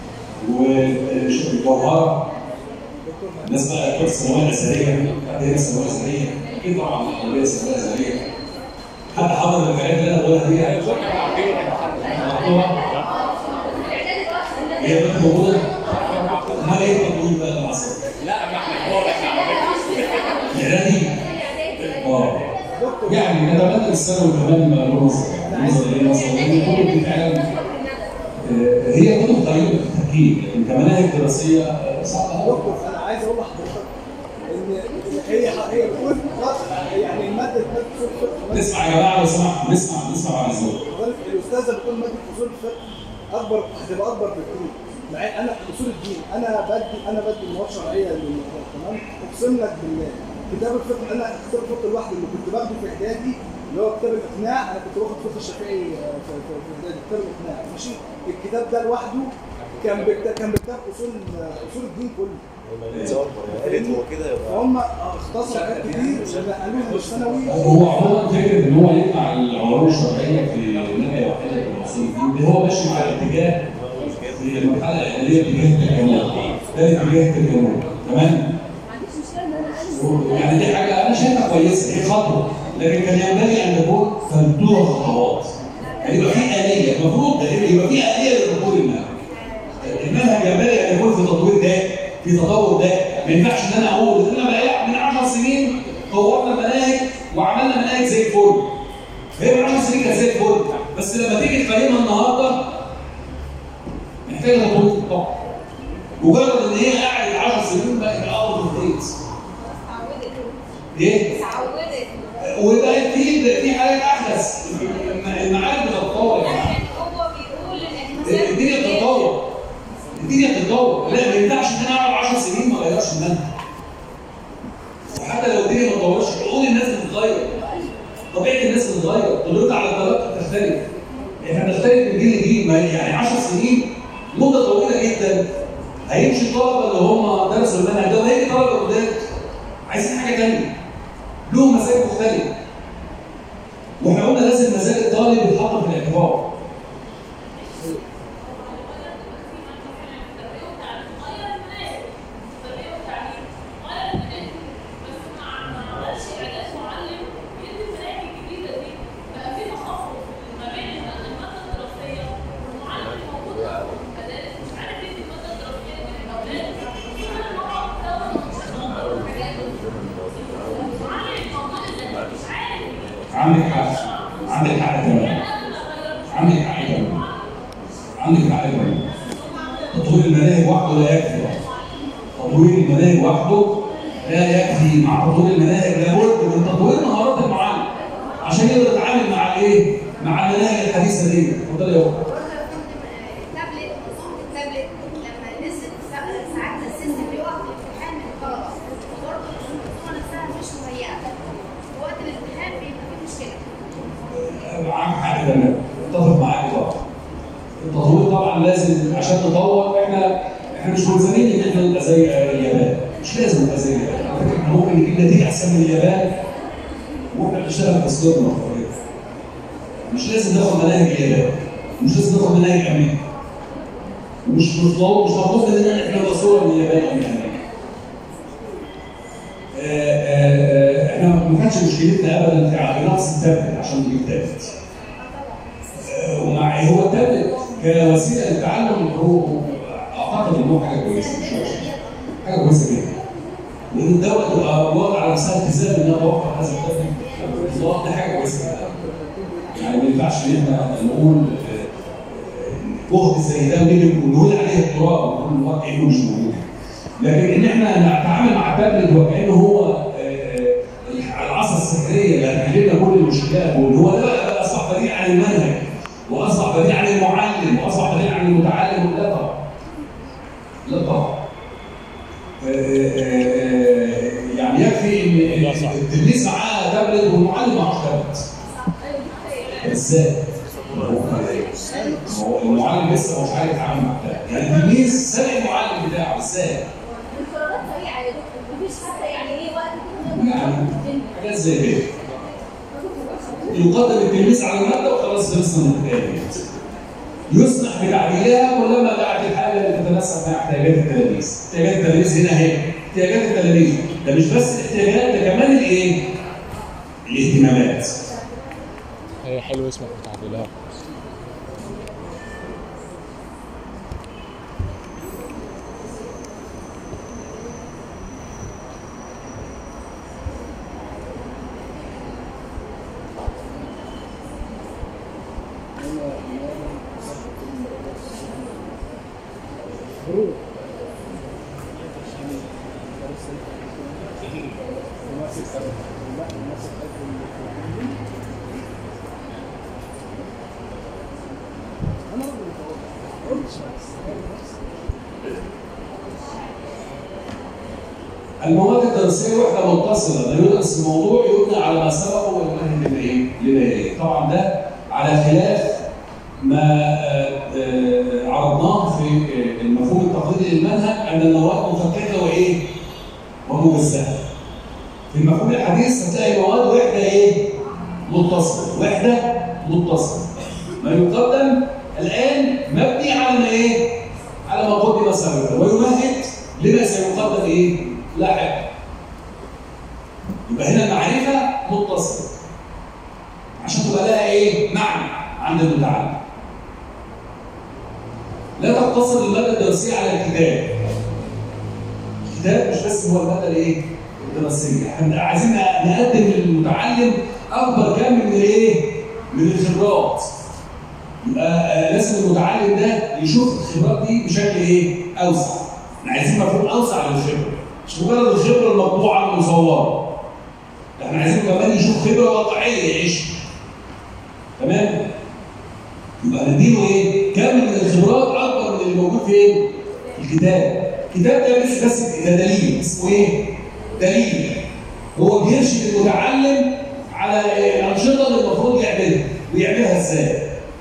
والجوهره الناس بقى بتوع الثانويه الازهريه عندنا الثانويه الازهريه اكيد طبعا الكليه الثانويه الازهريه حد حافظ الحاجات اللي انا بقولها دي مقطوعة؟ هي بقى موجوده امال ايه التطوير بقى اللي حصل؟ لا ما احنا هو احنا اعلاني اه يعني نتمنى السنه كمان بمصر مصر ايه مصر لان الكتب دي فعلا آه، هي كتب طيبه في التاكيد لكن كمناهج دراسيه آه، صعبه قوي دكتور انا عايز اقول لحضرتك ان هي هي بتقول يعني ماده ماده اصول الفقه نسمع يا جماعه لو سمحتوا نسمع نسمع بعد الزوج حضرتك الاستاذه بتقول ماده اصول الفقه اكبر هتبقى اكبر بكتير مع إن انا اصول الدين انا بدي انا بدي مواد شرعيه للمقرأ تمام اقسم لك بالله كتاب الفقه انا كتاب الفقه لوحده اللي كنت باخده في اعدادي اللي هو كتاب الاقناع انا كنت باخد فقه الشافعي آه، في في في اعدادي كتاب الاقناع ماشي الكتاب ده لوحده كان بكتاب كان بكتاب اصول آه، اصول الدين كله قالت هو كده يبقى فهم اختصروا حاجات كتير ونقلوها للثانوي هو عموما فكره ان هو يجمع العلوم الشرعيه في ناحيه واحده في الاصول دي هو ماشي مع الاتجاه في المرحله الاعلاميه اتجاه التكامل ده اتجاه التكامل تمام ما عنديش مشكله ان انا انزل يعني دي حاجه انا شايفها كويسه دي خطوه لكن كان ينبغي ان تكون فردوها خطوات يعني يبقى في اليه المفروض ده يبقى في اليه لتطوير المنهج المنهج ينبغي ان يكون في تطوير ده في تطور ده ما ينفعش ان انا اقول ان انا بقى من 10 سنين طورنا المناهج وعملنا مناهج زي الفل هي من 10 سنين كانت زي الفل بس لما تيجي تقيمها النهارده محتاجه تطوير طبعا مجرد ان هي قعدت 10 سنين بقى يبقى اوت اوف ديت ايه؟ اتعودت وبقى في في حاجات احدث المعارف بتتطور يا جماعه يعني هو بيقول ان مثلا الدنيا بتتطور الدنيا بتتطور لا ما ينفعش ان انا اقعد 10 سنين ما اغيرش المنهج وحتى لو الدنيا ما اتطورتش عقول الناس بتتغير طبيعه الناس بتتغير قدرتها على التلقي بتختلف احنا بنختلف من جيل لجيل ما يعني 10 سنين مده طويله جدا هيمشي الطلبه اللي هم درسوا المنهج ده وهيجي طلبه جداد عايزين حاجه ثانيه لهم مزاج مختلف واحنا قلنا لازم مزاج الطالب يتحط في الاعتبار عندك حق عندك حق تمام عندك حق تمام عندك حق تمام تطوير المناهج وحده لا يكفي تطوير المناهج وحده لا يكفي مع تطوير المناهج لابد من تطوير مهارات المعلم عشان يقدر يتعامل مع الايه؟ مع المناهج الحديثه دي اتفضل يا أخت. التابلت نظام التابلت لما نزل سا- ساعات السيستم بيقف في الامتحان من الطلبه وبرضه المنظومه نفسها مش مهيئه وقت الامتحان بيبقى فيه مشكله معاك حق تمام اتفق معاك طبعا التطوير طبعا لازم عشان نطور احنا احنا مش ملزمين ان احنا نبقى زي اليابان مش لازم نبقى زي اليابان على فكره احنا ممكن نجيب نتيجه احسن من اليابان واحنا بنشتغل في صدورنا وحرية. مش لازم ناخد مناهج اليابان مش لازم ناخد مناهج امريكا مش مطلوب مش مطلوب مننا احنا نبقى صوره من اليابان او من امريكا آه، آه، آه، احنا ما كانش مشكلتنا ابدا في نقص التابلت عشان نجيب تابلت آه، ومع هو التابلت كوسيله للتعلم هو اعتقد ان هو حاجه كويسه مش وحشه حاجه كويسه جدا وان الدوله تبقى واضعه على نفسها التزام انها توفر هذا التابلت الله ده حاجه كويسه جدا يعني ما ينفعش ان احنا نقول آه، آه، جهد زي ده ونيجي ونقول عليه اضطراب ونقول ان هو كانه مش موجود لكن ان احنا نتعامل مع التابلت وكانه هو آه، آه، العصا السحريه اللي هتحل لنا كل المشكلات وان هو ده بقى اصبح بديل عن المنهج واصبح بديل عن المعلم واصبح بديل عن المتعلم لا طبعا لا طبعا آه، آه، آه، يعني يكفي ان التلميذ معاه تابلت والمعلم معاه تابلت ازاي؟ هو المعلم لسه مش عارف يتعامل مع التابلت يعني التلميذ سابق المعلم بتاعه ازاي؟ القرارات سريعه يا دكتور مفيش حتى يعني ايه وقت كده يعني حاجات زي كده يقدم التلميذ على الماده وخلاص خلصنا من الحكايه ديت. يسمح بتعديلها كلما دعت الحاجه اللي تتناسب مع احتياجات التلاميذ، احتياجات التلاميذ هنا اهي، احتياجات التلاميذ، ده مش بس الاحتياجات ده كمان الايه؟ الاهتمامات. هي حلو اسمك بتعديلها المواد الدراسيه وحده متصله، ده يدرس الموضوع يبنى على ما سبقه ويمهد لما ايه؟ لما يليه. طبعا ده على خلاف ما آه، آه، عرضناه في آه، المفهوم التقليدي للمنهج ان المواد مفككه وايه؟ ومجزاه. في المفهوم الحديث هتلاقي مواد وحده ايه؟ متصله، وحده متصله. ما يقدم الان مبني على ما ايه؟ على ما قدم سابقا ويمهد لما سيقدم ايه؟ لاحقا. يبقى هنا المعرفه متصله. عشان تبقى لها ايه؟ معنى عند المتعلم. لا تقتصر الماده الدراسيه على الكتاب. الكتاب مش بس هو الماده الايه؟ الدراسيه، احنا عايزين نقدم للمتعلم اكبر كم من الايه؟ من الخبرات. يبقى آه، لازم المتعلم ده يشوف الخبرات دي بشكل ايه؟ اوسع. احنا عايزين مفهوم اوسع للخبره. مش مجرد الخبره المطبوعه المصوره. احنا عايزين كمان يشوف خبره واقعيه يعيش تمام يبقى نديله ايه كم من الخبرات اكبر من اللي موجود فين في الكتاب الكتاب ده بس بس ده دليل اسمه ايه دليل هو بيرشد المتعلم على الانشطه اللي المفروض يعملها ويعملها ازاي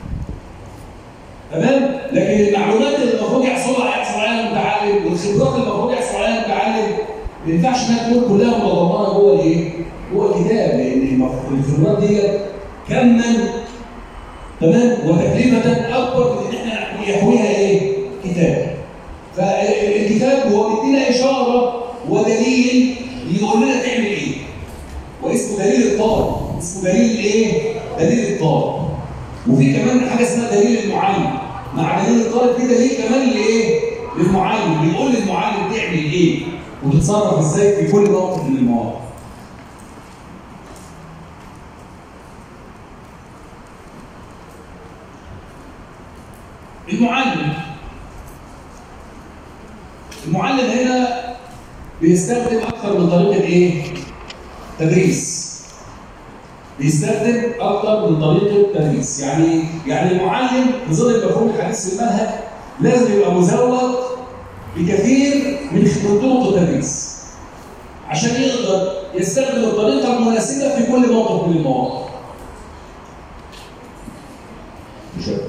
تمام لكن المعلومات اللي المفروض يحصلها يحصل عليها المتعلم والخبرات اللي المفروض يحصل عليها المتعلم ما ينفعش انها تكون كلها متضمنه جوه الايه؟ جوه الكتاب لان المفروض الخبرات دي كما تمام وتكلفه اكبر من ان احنا يحويها ايه؟ كتاب فالكتاب هو بيدينا اشاره ودليل يقول لنا تعمل ايه واسمه دليل الطالب اسمه دليل ايه؟ دليل الطالب وفي كمان حاجه اسمها دليل المعلم مع دليل الطالب في دليل كمان لايه؟ للمعلم بيقول للمعلم تعمل ايه؟ وتتصرف ازاي في كل موقف من المواقف. المعلم المعلم هنا بيستخدم اكثر من طريقه ايه؟ تدريس بيستخدم اكثر من طريقه تدريس يعني يعني المعلم في ظل المفهوم الحديث في المنهج لازم يبقى مزود بكثير من من طرق التدريس عشان يقدر يستخدم الطريقه المناسبه في كل موقف من المواقف مش عارف.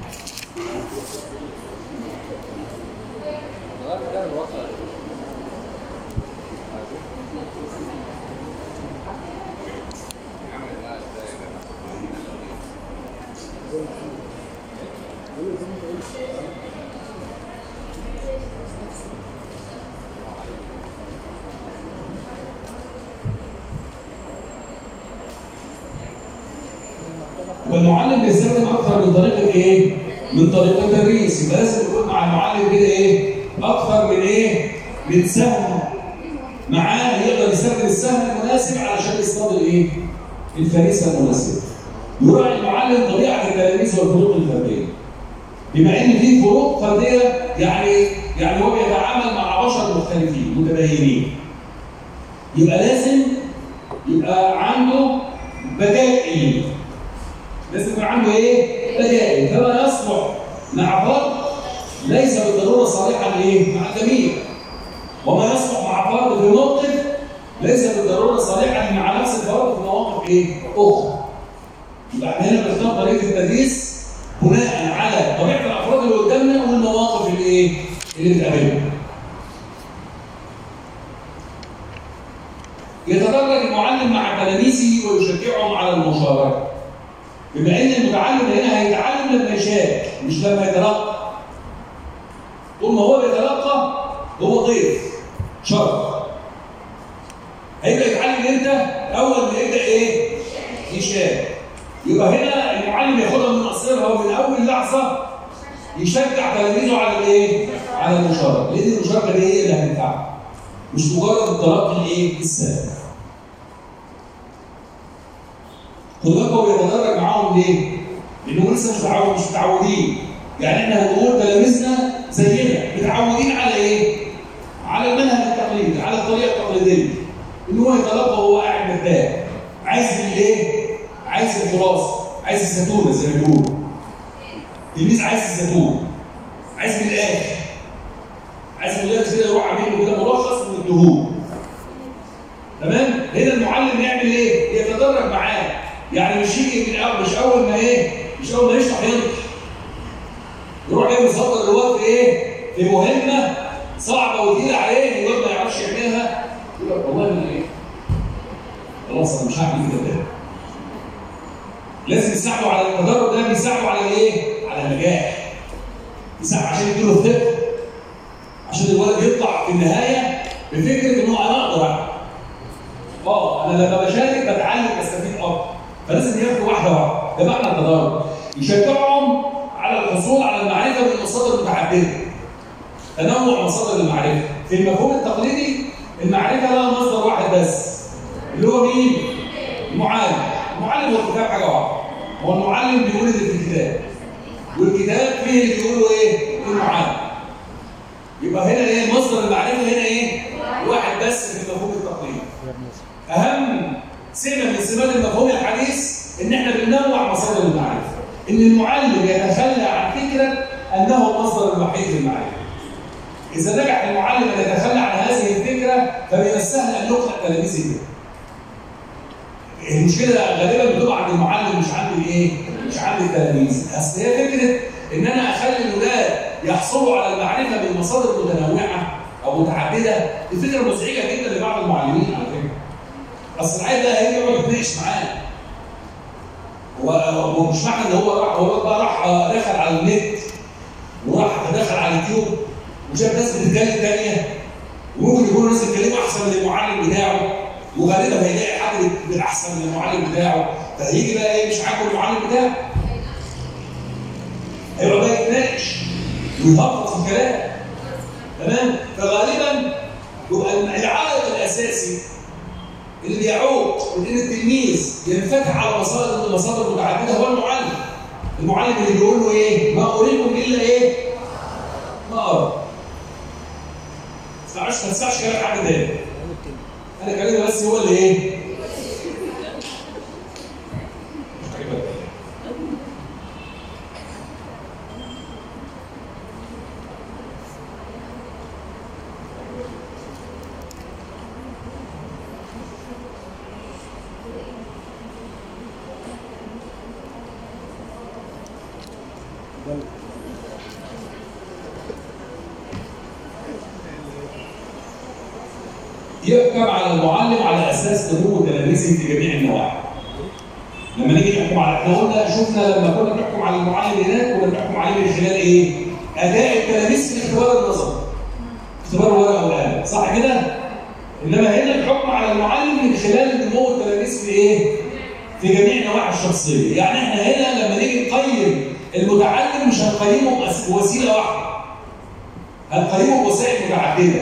والمعلم بيستخدم اكثر من طريقه ايه؟ من طريقه تدريس يبقى لازم يكون مع المعلم كده ايه؟ اكثر من ايه؟ من سهم معاه يقدر يستخدم السهم المناسب علشان يصطاد الايه؟ الفريسه المناسبه. يراعي المعلم طبيعه التلاميذ والفروق الفرديه. بما ان في فروق فرديه يعني يعني هو بيتعامل مع بشر مختلفين متباينين. يبقى لازم يبقى عنده بدائل لازم يكون عنده ايه؟ بدائل فما يصلح مع فرد ليس بالضروره صالحا لايه؟ مع الجميع وما يصلح مع فرد في موقف ليس بالضروره صالحا مع نفس الفرد في مواقف ايه؟ اخرى يبقى احنا هنا بنختار طريقه التدريس بناء على طبيعه الافراد اللي قدامنا والمواقف اللي ايه؟ اللي بتقابلنا يتدرج المعلم مع تلاميذه ويشجعهم على المشاركه بما ان المتعلم هنا هيتعلم لما يشارك مش لما يتلقى طول ما هو بيتلقى هو ضيف شرف هيبقى يتعلم امتى؟ اول ما يبدا ايه؟ يشارك يبقى هنا المعلم ياخدها من قصيرها ومن اول لحظه يشجع تلاميذه على الايه؟ على المشاركه لان المشاركه دي هي اللي هتنفعه مش مجرد التلقي الايه؟ السهل خد بالك هو بيتدرج معاهم ليه؟ لانه لسه مش متعود مش متعودين يعني احنا هنقول تلاميذنا زينا متعودين على ايه؟ على المنهج التقليدي على الطريقه التقليديه ان هو يتلقى وهو قاعد مرتاح عايز الايه؟ عايز التراث عايز الزيتونه زي ما بيقولوا التلميذ عايز الزيتون عايز من الاخر عايز المدرس كده يروح عامل له كده ملخص من الدهون تمام؟ هنا المعلم يعمل ايه؟ يتدرج معاه يعني مش يجي من أول مش اول ما ايه مش اول ما يشرح ينطح يروح جاي مصدر الوقت ايه في مهمه صعبه وتقيله عليه الواد ما يعرفش يعملها يقول لك والله انا ايه خلاص انا مش هعمل كده تاني لازم يساعده على التدرب ده بيساعده على الايه؟ على النجاح يساعده عشان يديله الثقه عشان الولد يطلع في النهايه بفكره انه انا اقدر اعمل اه انا لما بشارك بتعلم بستفيد اكتر فلازم ياخدوا واحده واحده ده معنى التدرج يشجعهم على الحصول على المعرفه من مصادر متعدده تنوع مصادر المعرفه في المفهوم التقليدي المعرفه لها مصدر واحد بس اللي هو مين؟ المعلم المعلم والكتاب حاجه واحده هو المعلم بيقول اللي في الكتاب والكتاب فيه اللي بيقوله ايه؟ المعلم يبقى هنا ايه مصدر المعرفه هنا ايه؟ واحد بس في المفهوم التقليدي اهم سمه من سمات المفهوم الحديث ان احنا بننوع مصادر المعرفه ان المعلم يتخلى عن فكره انه المصدر الوحيد للمعرفه اذا نجح المعلم ان يتخلى عن هذه الفكره فمن السهل ان يقنع تلاميذه بها المشكله غالبا بتبقى عند المعلم مش عند الايه؟ مش عند التلاميذ، اصل هي فكره ان انا اخلي الاولاد يحصلوا على المعرفه من مصادر متنوعه او متعدده، دي فكره مزعجه جدا لبعض المعلمين على فكره. اصل العيل ده هيجي يقعد يتناقش معاه. هو ومش معنى ان هو راح هو بقى راح دخل على النت وراح دخل على اليوتيوب وشاف ناس بتتكلم تانيه وممكن يكونوا ناس بيتكلموا احسن من المعلم بتاعه وغالبا هيلاقي حد بالاحسن من المعلم بتاعه فهيجي بقى ايه مش عاجبه المعلم بتاعه هيبقى بقى يتناقش ويهبط في الكلام تمام فغالبا يبقى العائق الاساسي اللي بيعوق من ان التلميذ ينفتح على مصادر مصادر متعدده هو المعلم المعلم اللي بيقول له ايه ما اريكم الا ايه ما ارى ما تسمعش ما تسمعش كلام حد تاني انا كلامي بس هو اللي ايه يحكم على المعلم على اساس نمو تلاميذه في جميع النواحي. لما نيجي نحكم على احنا قلنا شفنا لما كنا بنحكم على المعلم هناك كنا بنحكم عليه من خلال ايه؟ اداء التلاميذ في الاختبار النظري. اختبار الورقه والقلم، صح كده؟ انما هنا الحكم على المعلم من خلال نمو التلاميذ في ايه؟ في جميع النواحي الشخصيه، يعني احنا هنا لما نيجي نقيم المتعلم مش هنقيمه بأس- بوسيله واحده. هنقيمه بوسائل متعدده.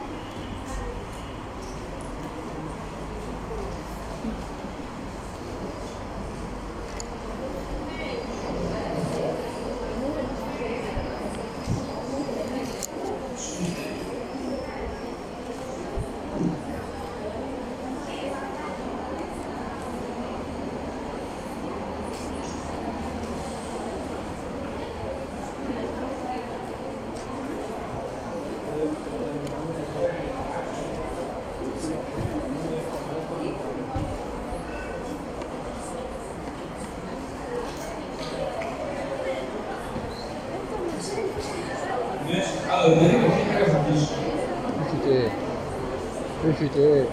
ماشي اه ده في حاجه في الفيش. فيشة ايه؟ فيشة ايه؟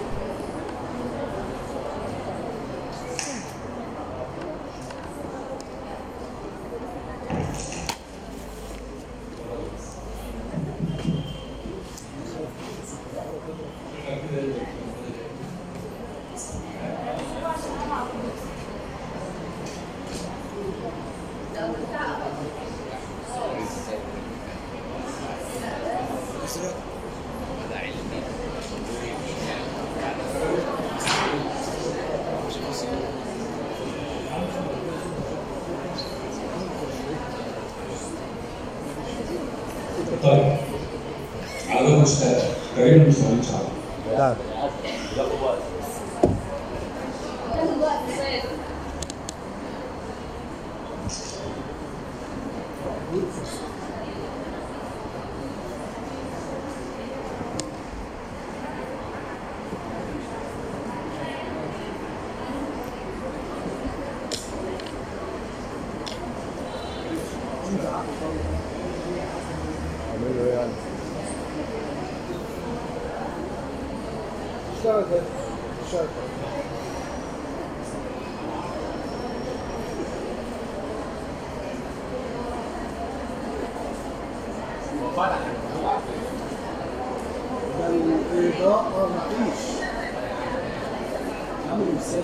طيب على باب مشترك تقريبا مش شغالين شعر لا تاخد وقت شويه عملوا ايه يعني؟ اشتغل كده اشتغل ده الإضاءة مفيش عامل ازاي؟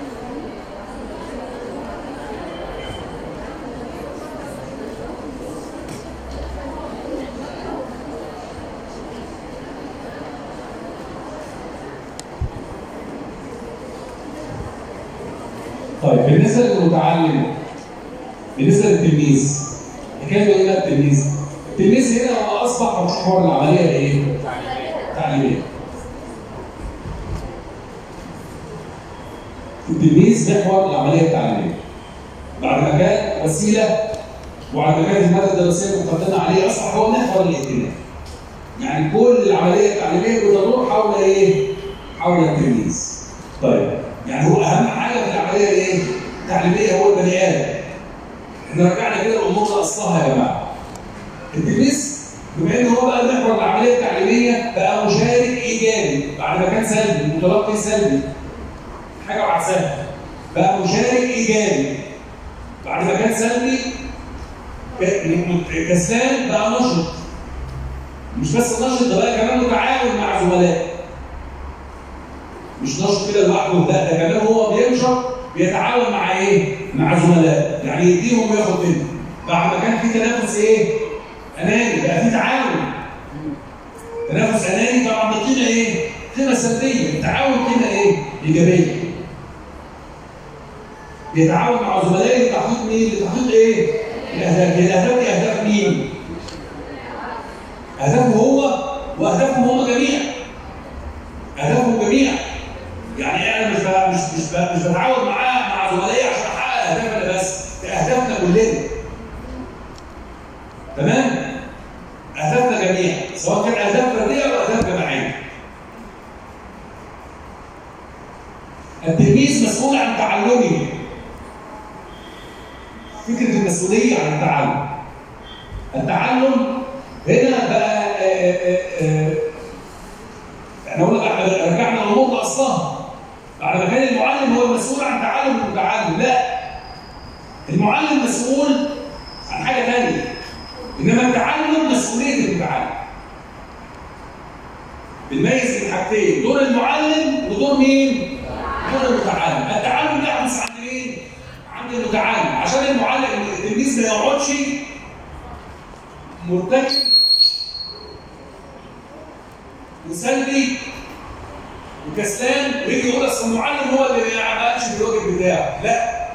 طيب بالنسبه للمتعلم بالنسبه للتلميذ حكايه ايه بقى التلميذ؟ التلميذ هنا هو اصبح محور العمليه ايه؟ تعليميه التلميذ محور العمليه التعليميه بعد ما كان وسيله وبعد ما كانت الماده الدراسيه مقدمه عليه اصبح هو محور الاهتمام يعني كل العمليه التعليميه بتدور حول ايه؟ حول التلميذ طيب يعني هو اهم حاجه في العمليه ايه؟ التعليميه هو البني ادم احنا رجعنا كده الامور لاصلها يا جماعه التلميذ بما ان هو بقى محور العمليه التعليميه بقى مشارك ايجابي بعد ما كان سلبي متلقي سلبي حاجه وعكسها بقى مشارك ايجابي بعد ما كان سلبي ك- كسلان بقى نشط مش بس نشط ده بقى كمان متعاون مع زملائه مش نشط كده لوحده لا ده كمان هو بينشط بيتعاون مع ايه؟ مع زملائه يعني يديهم وياخد منهم بعد ما كان في تنافس ايه؟ اناني بقى في تعاون تنافس اناني طبعا ده قيمه ايه؟ قيمه سلبيه التعاون قيمه ايه؟ ايجابيه بيتعاون مع زملائه لتحقيق مين؟ لتحقيق ايه؟ الاهداف الاهداف دي اهداف مين؟ اهدافه هو واهدافهم هم جميعا اهدافهم جميعا يعني انا مش ب- مش مش ب- مش بتعاون معاه مع زملائي عشان احقق اهدافنا بس ده اهدافنا كلنا تمام اهدافنا جميعا سواء كان اهداف فرديه او اهداف جماعيه التلميذ مسؤول عن تعلمه فكره المسؤوليه عن التعلم التعلم هنا بقى آه، آه، آه، احنا قلنا احنا رجعنا الامور لاصلها بعد ما كان المعلم هو المسؤول عن تعلم المتعلم لا المعلم مسؤول عن حاجه ثانيه انما التعلم مسؤوليه المتعلم بنميز بين حاجتين دور المعلم ودور مين؟ دور المتعلم التعلم يحدث عند مين؟ عند المتعلم عشان المعلم التلميذ ما يقعدش مرتكب وسلبي وكسلان ويجي يقول اصل المعلم هو اللي ما عملش بالواجب بتاعه لا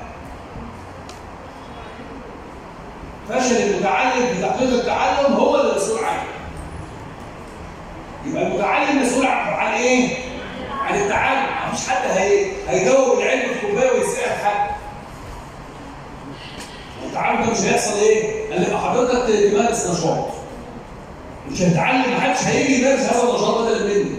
فشل المتعلم في تحقيق التعلم هو اللي مسؤول عنه يبقى المتعلم مسؤول عن عن ايه؟ عن التعلم مفيش حد هي... هيدوب العلم في كوبايه ويسقيها في حد التعلم ده مش هيحصل ايه؟ الا لما حضرتك تمارس نشاط مش هتتعلم محدش هيجي يمارس هذا النشاط بدل منك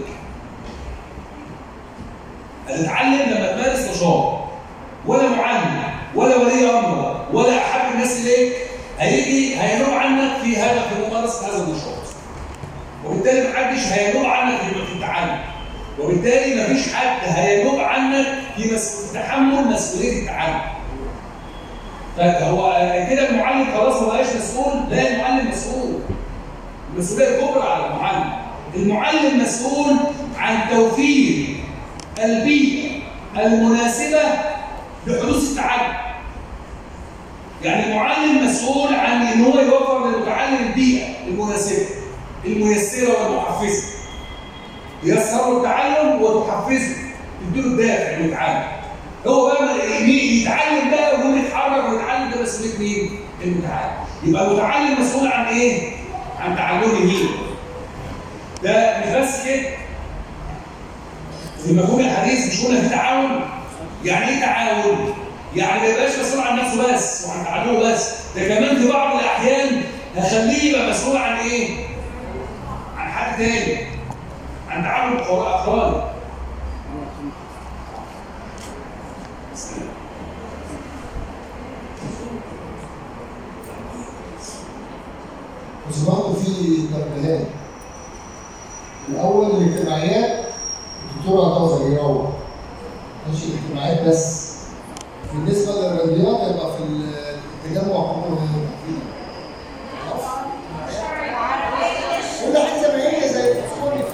هتتعلم لما تمارس نشاط ولا معلم ولا ولي امر ولا احب الناس اليك هيجي هينوب عنك في هذا في ممارسه هذا النشاط وبالتالي محدش هينوب عنك في في التعلم وبالتالي مفيش حد هينوب عنك في مس- في تحمل مسؤوليه التعلم فهو كده المعلم خلاص ما بقاش مسؤول لا المعلم مسؤول المسؤوليه الكبرى على المعلم المعلم مسؤول عن توفير البيئه المناسبه لحدوث التعلم يعني المعلم مسؤول عن ان هو يوفر للمتعلم البيئه المناسبه الميسره والمحفزه ييسر التعلم وتحفزه تديله الدافع انه يتعلم هو بقى ما- يتعلم بقى وهو يتحرك ويتعلم ده مسؤوليه مين؟ المتعلم يبقى المتعلم مسؤول عن ايه؟ عن تعلمه ده مش بس كده في مفهوم الحديث مش قلنا في تعاون يعني ايه تعاون؟ يعني ما يبقاش مسؤول عن نفسه بس وعن تعلمه بس ده كمان في بعض الاحيان هخليه يبقى مسؤول عن ايه؟ عن حد تاني عن تعلم اقرانه بس برضه في تنبيهات الاول الاجتماعيات الدكتور عطاء زجراوي ماشي الاجتماعيات بس بالنسبه للرياضيات يبقى في التجمع عمره خلاص كل حاجه زي ما هي زي الفل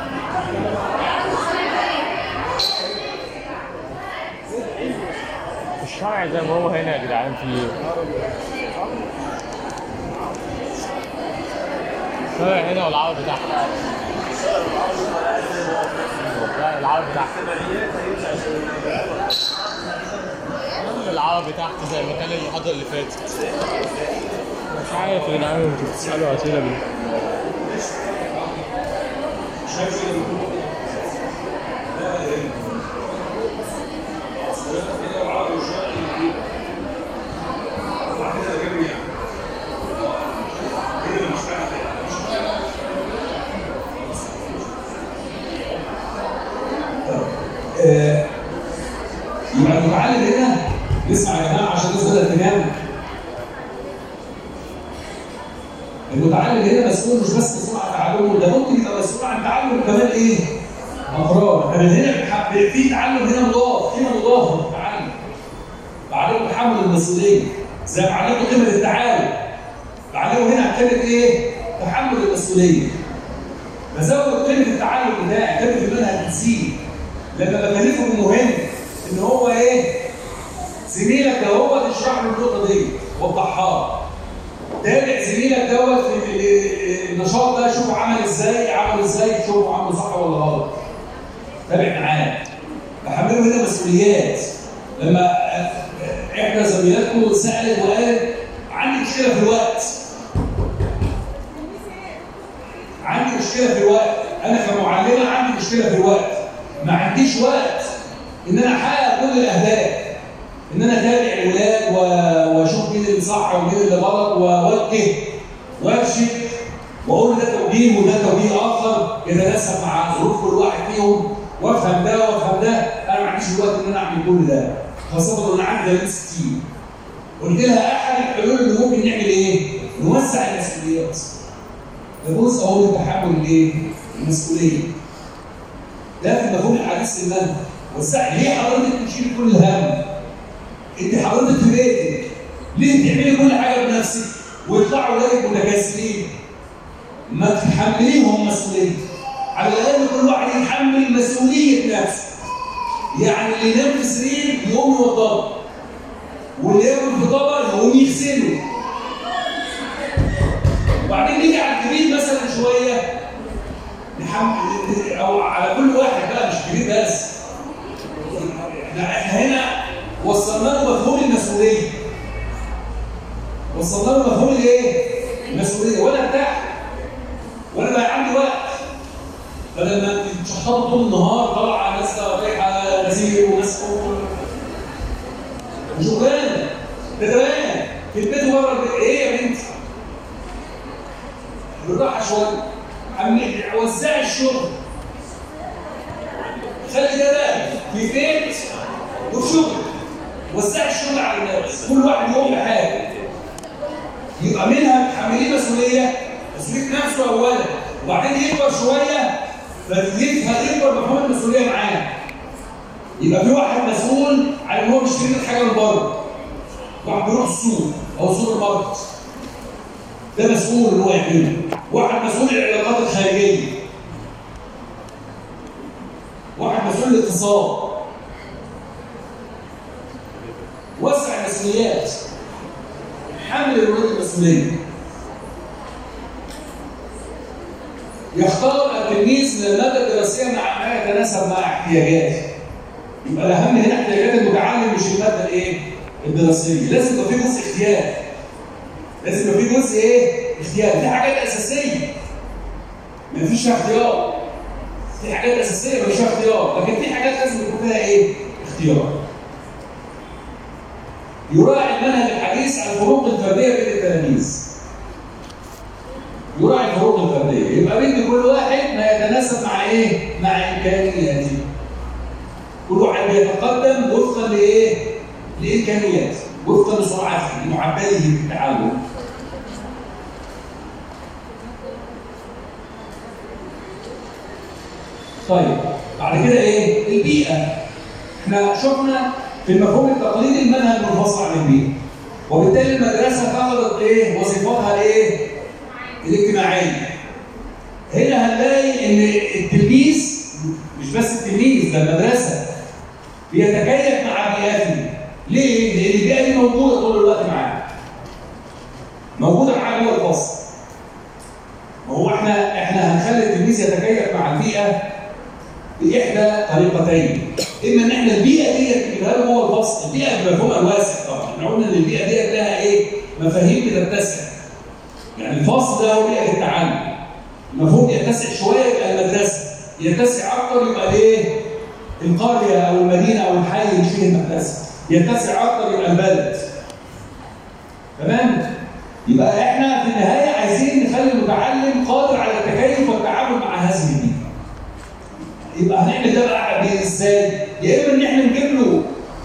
الشرع زي ما هو هنا يا جدعان في الشرع هنا والعرض تحت لا العرض تحت العربي تحت زي ما كان المحاضرة اللي فاتت مش عارف يا جدعان انتوا بتسألوا أسئلة بيه يبقى المتعلم هنا اسمع يا جماعه عشان الناس بدات تنام المتعلم هنا مسؤول مش بس مسؤول عن تعلمه ده ممكن يبقى مسؤول عن تعلم كمان ايه؟ افراد انا هنا بنح- في تعلم هنا مضاف قيمه مضافه للتعلم بعلمه تحمل المسؤوليه زي ما علمته قيمه التعاون بعلمه هنا كلمه ايه؟ تحمل المسؤوليه بزود قيمه التعلم بتاعي قيمه المنهج تزيد لما بكلفه بمهم ان هو ايه؟ زميلك ده هو تشرح له النقطه دي وضحها تابع زميلك دوت في ال- النشاط ده شوفه عمل ازاي عمل ازاي شوفه عمل صح ولا غلط تابع معاه بحمله هنا مسؤوليات لما احدى زميلاتكم سالت وقالت عندي مشكله في الوقت عندي مشكله في الوقت انا كمعلمه عندي مشكله في الوقت ما عنديش وقت ان انا احقق كل الاهداف ان انا اتابع الولاد و- واشوف مين اللي صح ومين اللي غلط واوجه وارشد واقول ده توجيه وده توجيه اخر يتناسب مع ظروف كل واحد فيهم وافهم ده وافهم ده انا ما عنديش الوقت ان انا اعمل كل ده خاصه ان انا عندي 60 قلت لها احد الحلول اللي ممكن نعمل ايه؟ نوسع المسؤوليات ده جزء اهو من تحمل الايه؟ المسؤوليه ده في مفهوم الحديث المنهج وسع ليه حضرتك بتشيل كل الهم؟ انت حضرتك في بيتك ليه تعملي كل حاجه بنفسك ويطلعوا ولادك متكاسلين ما تحمليهم مسؤوليه على الاقل كل واحد يتحمل مسؤوليه نفسه يعني اللي ينام في سرير يقوم يوضبه واللي ياكل في طبق يقوم يغسله وبعدين نيجي على الكبير مثلا شويه نحمل او على كل واحد بقى مش كبير بس احنا احنا هنا وصلنا له مفهوم المسؤوليه وصلنا له مفهوم الايه؟ المسؤوليه وانا ارتاح وانا بقى عندي وقت بدل ما تشحططوا طول النهار طالعه ناس رايحه نزير وناس فوق وشغلانه ده تمام في البيت وبره البيت ايه يا بنتي؟ بالراحه شويه عم- وزعي الشغل خلي ده بقى في بيت وفي شغل وزعي الشغل على الناس كل واحد يقوم بحاجه يبقى منها تحمليه مسؤوليه مسؤوليه نفسه اولا وبعدين يكبر شويه فيفهم يكبر مفهوم المسؤوليه معاه يبقى في واحد مسؤول عن ان هو بيشتري لك حاجه من بره واحد بيروح السوق او سوبر ماركت ده مسؤول ان هو يعمله واحد مسؤول العلاقات الخارجيه واحد مسؤول الاقتصاد وسع المسؤوليات حمل الولاد المسؤوليه يختار التلميذ من الماده الدراسيه مع ما يتناسب مع احتياجاته يبقى الاهم هنا احتياجات المتعلم مش الماده الايه؟ الدراسيه لازم يبقى في جزء اختيار لازم يبقى في جزء ايه؟ اختيار دي حاجات اساسيه مفيش فيها اختيار في حاجات اساسيه مفيش فيها اختيار لكن في حاجات لازم يكون فيها ايه؟ اختيار يراعي المنهج الحديث على الفروق الفرديه بين التلاميذ يراعي الفروق الفرديه يبقى بين كل واحد ما يتناسب مع ايه؟ مع امكانياته كل واحد بيتقدم وفقا لايه؟ لامكانياته وفقا لسرعته لمعدله في التعلم طيب بعد كده ايه؟ البيئه احنا شفنا في المفهوم التقليدي المنهج منفصل عن البيئه وبالتالي المدرسه فقدت ايه؟ وظيفتها الايه؟ الاجتماعيه هنا هنلاقي ان التلميذ مش بس التلميذ ده المدرسه بيتكيف مع بيئته ليه؟ لان البيئه دي موجوده طول الوقت معاه موجوده معاه جوه الفصل ما هو احنا احنا هنخلي التلميذ يتكيف مع البيئه باحدى طريقتين اما ان احنا البيئه دي نجيبها له جوه الفصل البيئه بمفهومها الواسع طبعا احنا قلنا ان البيئه دي لها ايه؟ مفاهيم بتتسع يعني الفصل ده هو بيئه التعلم المفهوم يتسع شويه يبقى المدرسه يتسع اكتر يبقى الايه؟ القريه او المدينه او الحي اللي فيه المدرسه يتسع اكتر يبقى البلد تمام؟ يبقى احنا في النهايه عايزين نخلي المتعلم قادر على التكيف والتعامل مع هذه البيئه. يبقى هنعمل ده بقى ازاي؟ يا اما ان احنا نجيب له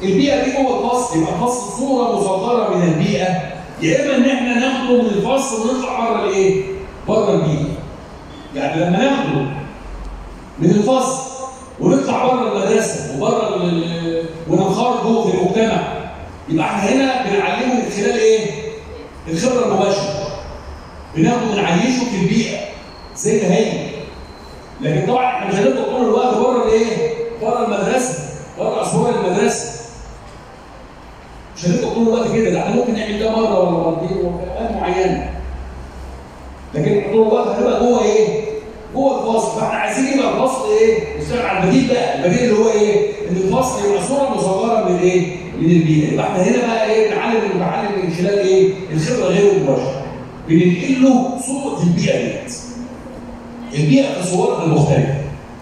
البيئه دي جوه الفصل يبقى الفصل صوره مصغره من البيئه يا اما ان احنا ناخده من الفصل ونطلع بره الايه؟ بره البيئه. يعني لما ناخده من الفصل ونطلع بره المدرسه وبره ال- وننخرط جوه في المجتمع يبقى احنا هنا بنعلمه من خلال ايه؟ الخبره المباشره. بناخده ونعيشه في البيئه زي ما هي. لكن طبعا احنا مش هنفضل طول الوقت بره الايه؟ بره المدرسه، بره اسوار المدرسه. مش هنفضل طول الوقت كده، ده احنا ممكن نعمل ده مره ولا مرتين وفي اوقات معينه. لكن طول الوقت هنبقى جوه ايه؟ جوه الفصل، فاحنا عايزين يبقى الفصل ايه؟ نشتغل على البديل بقى، البديل اللي هو ايه؟ ان الفصل يبقى صوره مصغره من ايه؟ من البيئه، يبقى احنا هنا بقى ايه؟ نعلم المتعلم من خلال ايه؟ الخبره غير المباشره. بننقل له صوره البيئه ديت. البيئه في صورها المختلفه.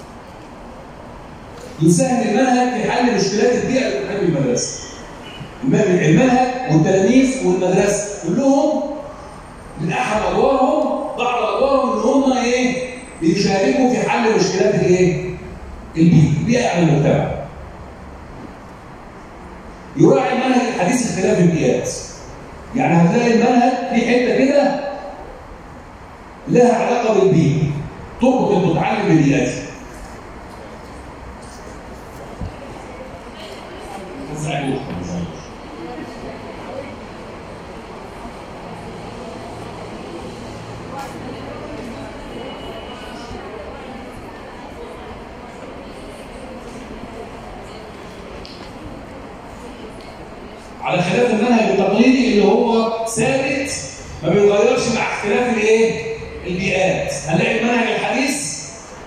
يساهم المنهج في حل مشكلات البيئه اللي بتحل المدرسه. المنهج والتلاميذ والمدرسه كلهم من احد ادوارهم بعض ادوارهم ان هم ايه؟ بيشاركوا في حل مشكلات الايه؟ البيئه، البيئه يعني المجتمع. يراعي المنهج الحديث اختلاف البيئات. يعني هتلاقي المنهج في حته كده لها علاقه بالبيئه تربط المتعلم ببيئته. ما تزعلوش ما تزعلوش. على خلاف المنهج التقليدي اللي هو ثابت ما بيتغيرش مع اختلاف الايه؟ البيئات هنلاقي المنهج الحديث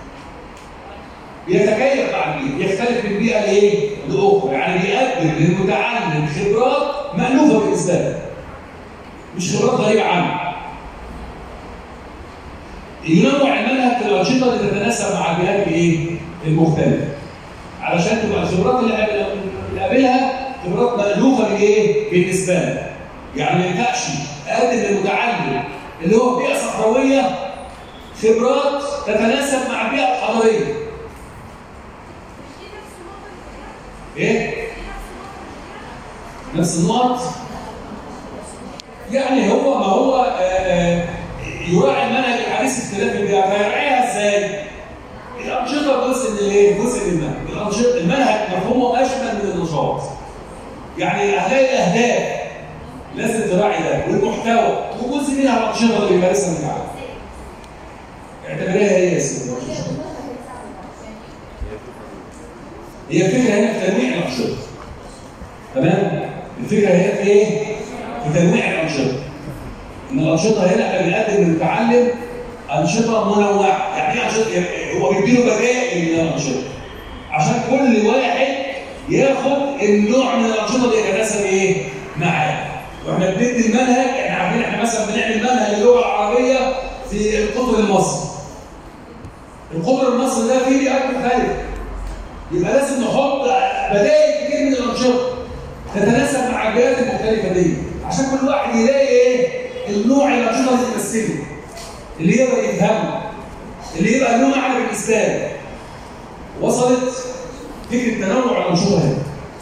بيتكيف مع البيئه يختلف من بيئه لايه؟ لاخرى يعني بيقدم للمتعلم خبرات مألوفه بالنسبه له مش خبرات غريبه عنه ينوع المنهج في الانشطه اللي تتناسب مع البيئات الايه؟ المختلفه علشان تبقى الخبرات اللي قابل- اللي قابلها خبرات مألوفه لايه؟ بالنسبه له يعني ما ينفعش اقدم للمتعلم اللي هو في بيئه صحراويه خبرات تتناسب مع البيئه الحضريه ايه؟ نفس النقط يعني هو ما هو آه، آه، يراعي المنهج الحديث اختلاف البيئه فيراعيها ازاي؟ الانشطه جزء من الايه؟ جزء من المنهج، الانشطه المنهج مفهومه اشمل من النشاط. يعني هتلاقي الاهداف لازم تراعي ده والمحتوى وجزء منها الانشطه اللي بيمارسها المتعلم. اعتبريها هي يا سيدي هي الفكره هنا في تنويع الانشطه. تمام؟ الفكره هنا في ايه؟ في تنويع الانشطه. ان الانشطه هنا احنا بنقدم للمتعلم انشطه منوعه، يعني ايه انشطه؟ يعني هو بيديله بدائل من الانشطه. عشان كل واحد ياخد النوع من الانشطه اللي يتناسب ايه؟ معاه. واحنا بندي المنهج احنا عارفين احنا مثلا بنعمل منهج اللغه العربيه في القطر المصري. القطر المصري ده فيه بيئات مختلفه. يبقى لازم نحط بدائل كتير من الانشطه تتناسب مع البيئات المختلفه دي عشان كل واحد يلاقي ايه النوع الانشطه اللي تمثله اللي يقدر يفهمه اللي يبقى له معنى بالنسبه له وصلت فكره تنوع الانشطه هنا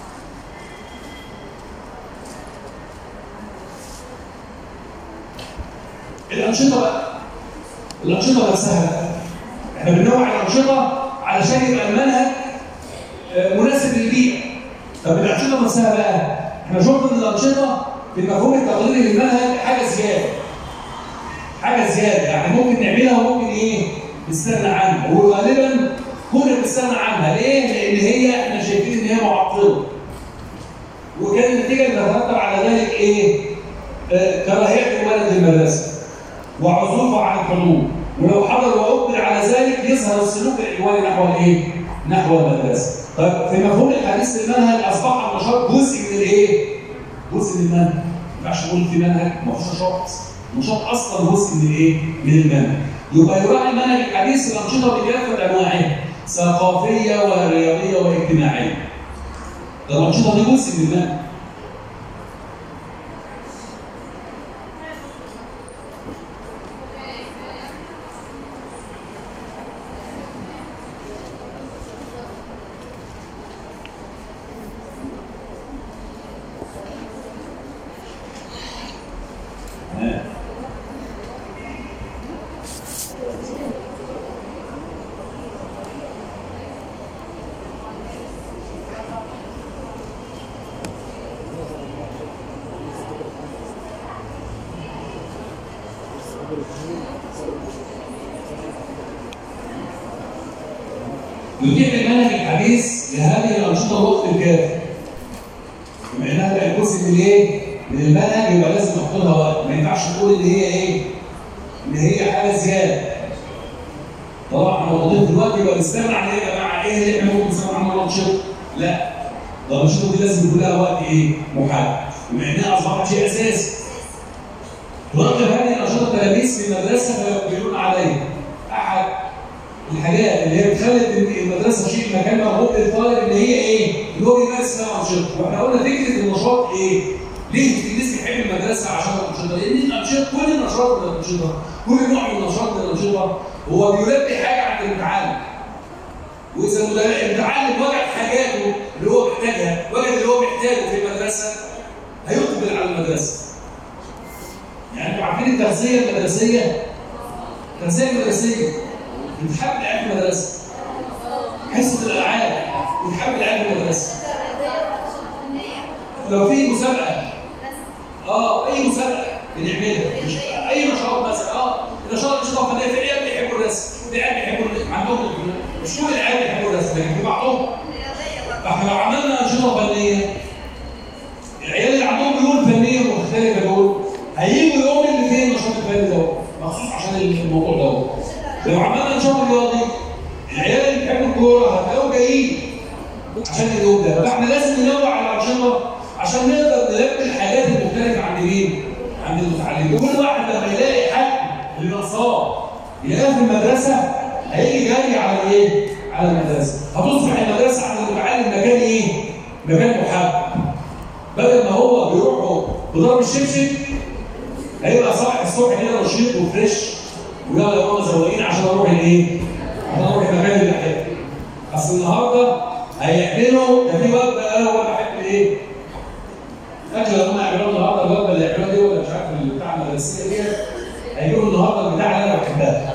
الانشطه بقى الانشطه نفسها بقى احنا بننوع الانشطه علشان يبقى المنهج آه، مناسب للبيئه طب الانشطه نفسها بقى احنا شفنا ان الانشطه في المفهوم التقليدي للمنهج حاجه زياده حاجه زياده يعني ممكن نعملها وممكن ايه نستغنى عنها وغالبا كنا بنستغنى عنها ليه؟ لان هي احنا شايفين ان هي معطله وكان النتيجه اللي تترتب على ذلك ايه؟ آه، كراهيه الولد للمدرسه وعزوفه عن الحضور ولو حضر واقبل على ذلك يظهر السلوك الاحوالي نحو الايه؟ نحو المدرسه. طيب في مفهوم الحديث للمنهج اصبح النشاط جزء من الايه؟ جزء من المنهج. ما ينفعش نقول في منهج ما فيهوش نشاط. النشاط اصلا جزء من الايه؟ من المنهج. يبقى يراعي المنهج الحديث الانشطه بكافه انواعها ثقافيه ورياضيه واجتماعيه. ده الانشطه دي جزء من المنهج. نحضر الدين يتيح المنهج الحديث لهذه الانشطه الوقت الكافي. بما انها بقت جزء من ايه؟ من المنهج يبقى لازم نحط لها وقت، ما ينفعش نقول ان هي ايه؟ ان هي حاجه زياده. طبعا احنا موجودين دلوقتي يبقى بنستمع على ايه يا جماعه؟ ايه اللي احنا ممكن نستمع عنه الانشطه؟ لا. ده الانشطه دي لازم يكون لها وقت ايه؟ محدد. بما انها اصبحت شيء اساسي. تراقب هذه الانشطه التلاميذ في المدرسه فيقبلون عليها. احد الحاجات اللي هي بتخلي المدرسه شيء مكان مرغوب للطالب ان هي ايه؟ ان هو بيمارس فيها انشطه، واحنا قلنا فكره النشاط ايه؟ ليه الناس بتحب المدرسه عشان الانشطه؟ لان الانشطه كل النشاط من الانشطه، كل نوع من النشاط من الانشطه هو بيلبي حاجه عند المتعلم. واذا المدرب- المتعلم وجد حاجاته اللي هو محتاجها، وجد اللي هو محتاجه في المدرسه هيقبل على المدرسه. يعني انتوا عارفين التغذيه المدرسيه؟ التغذيه المدرسيه بتحب العيال في المدرسه حصه الالعاب بتحب العيال في المدرسه لو في مسابقه اه اي مسابقه بنعملها مش اي نشاط مثلا اه النشاط الانشطه الفنيه في عيال بيحبوا الرسم في عيال بيحبوا عندهم مش كل العيال بيحبوا الرسم لكن في بعضهم فاحنا لو عملنا انشطه فنيه العيال اللي عندهم ميول فنيه مختلفه دول هيجوا يوم اللي فيه النشاط الفني دوت مخصوص عشان الموضوع دوت لو عملنا نشاط رياضي العيال اللي بيحبوا الكوره هتلاقيهم جايين عشان اليوم ده فاحنا لازم ننوع على الانشطه عشان نقدر نلبي الحاجات المختلفه عند مين؟ عند المتعلمين كل واحد لما يلاقي حد اللي ناقصاه يلاقيه في المدرسه هيجي جري على ايه؟ على المدرسه هتصبح المدرسه عند المتعلم مكان ايه؟ مكان محب بدل ما هو بيروحوا بضرب الشبشب هيبقى صاحي الصبح كده نشيط وفريش ويلا يا ماما زوقين عشان اروح الايه؟ عشان اروح المكان اللي بحبه. اصل النهارده هيعملوا ده في وجبه انا هو بحب ايه؟ الاكل اللي هم يعملوه النهارده الوجبه اللي يعملوها دي ولا مش عارف اللي بتاع المدرسيه دي هيجيبوا النهارده البتاع اللي انا بحبها.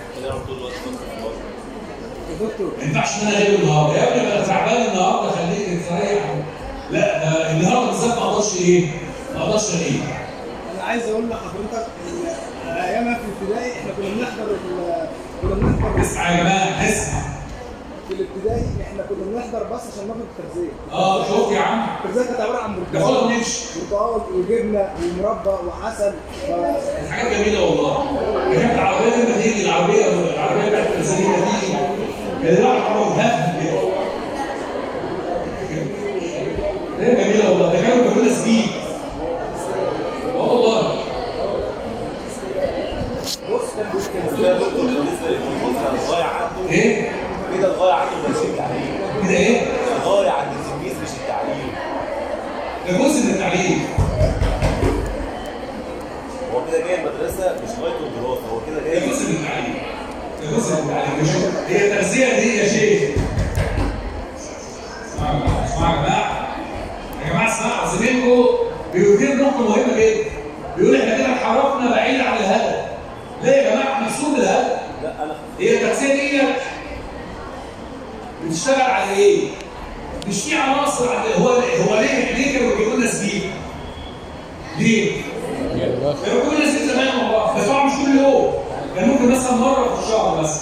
يا دكتور ما ينفعش ان انا اجيب النهارده يا ابني انا تعبان النهارده خليك تريح لا ده النهارده بالذات ما اقدرش ايه؟ ما اقدرش ايه؟ انا عايز اقول لحضرتك ان ايامها في الابتدائي احنا كنا بنحضر ال- كنا بنحضر اسمع يا جماعه اسمع في الابتدائي احنا كنا بنحضر بس عشان ناخد التغذيه اه شوف يا عم التغذيه كانت عباره عن ده خد برتقال نمشي برتقال وجبنه ومربى وعسل ف- حاجات جميله والله كانت العربيه لما تيجي العربيه العربيه بتاعت الانسانيه لما تيجي كان الواحد عمره يهفف كده هي جميله والله ده كانوا بيقولوا لنا سبيد اه والله بص كان بيتكلم كده يا دكتور بالنسبه للتلميذ الغايه عنده ايه كده الغايه عنده مش التعليم كده ايه الغايه عند التلميذ مش التعليم ده جزء من التعليم هو كده جاي المدرسه مش غايته الدراسه هو كده ده جاي جزء من التعليم ده جزء من التعليم مش هي التغذيه دي يا شيخ اسمعوا يا جماعه اسمعوا يا جماعه يا جماعه اسمعوا زميلكم بيثير نقطه مهمه جدا بيقول احنا كده انحرفنا بعيد عن الهدف ليه يا جماعه احنا مقصود بالهدف لا انا هي التغذيه دي بتشتغل على ايه؟ مش في عناصر عند هو هو ليه ليه كانوا بيقولوا لنا سبيل؟ ليه؟ كانوا بيقولوا لنا سبيل زمان مع بعض بس طبعا مش كل يوم كان ممكن مثلا مره في الشهر بس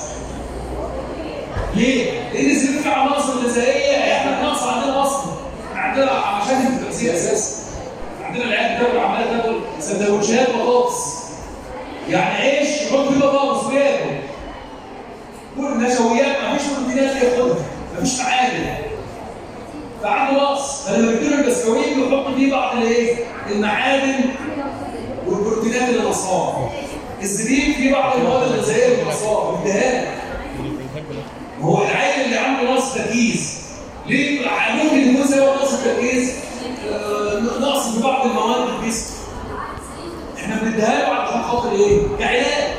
ليه؟ لان السبيل فيه عناصر غذائيه احنا ناقص عندنا اصلا احنا عندنا مشاكل في التغذيه اساسا عندنا العيال بتاكل عماله تاكل سندوتشات بطاطس يعني عيش يحط فيه بطاطس وياكل كل نشويات مفيش بروتينات ياخدها مفيش معادن فعنده نقص فلما بيديله البسكويت بيحط فيه بعض الايه؟ المعادن والبروتينات اللي ناقصاها الزبيب فيه بعض المواد الغذائيه اللي ناقصاها بيديها لك ما هو العيل اللي عنده نقص تركيز ليه ممكن يكون سبب نقص التركيز آه، نقص في بعض المواد في الجسم احنا بنديها له علشان خاطر ايه؟ كعلاج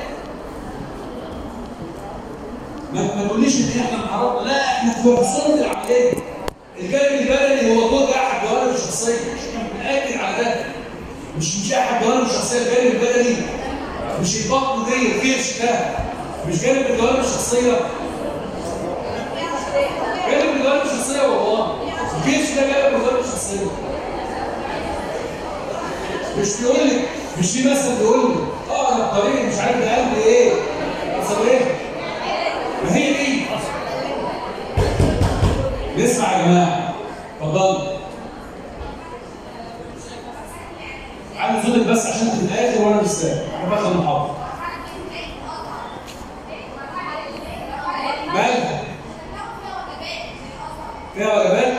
ما ما تقوليش ان احنا انحرفنا لا احنا في صوره العمليه الجانب البدني هو جزء احد جوانب الشخصيه احنا بنأكد على ده مش مش احد جوانب الشخصيه الجانب البدني مش البطن دي الكرش ده مش جانب من جوانب الشخصيه جانب من جوانب الشخصيه والله الكرش ده جانب من جوانب الشخصيه مش بيقول لك مش في مثل بيقول لك اه اقرب طريق مش عارف لقلب ايه حصل ايه ما هي دي نسمع يا جماعه اتفضل علي صوتك بس عشان في الاخر وانا مش سامع انا باخد المحاضره مالها فيها وجبات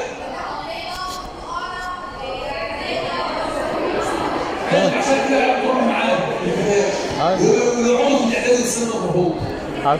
أيوة، عشان كده العيال تروح معانا في البدايه عارف. ويقعدوا في الاعداد السنه المرهوب عارف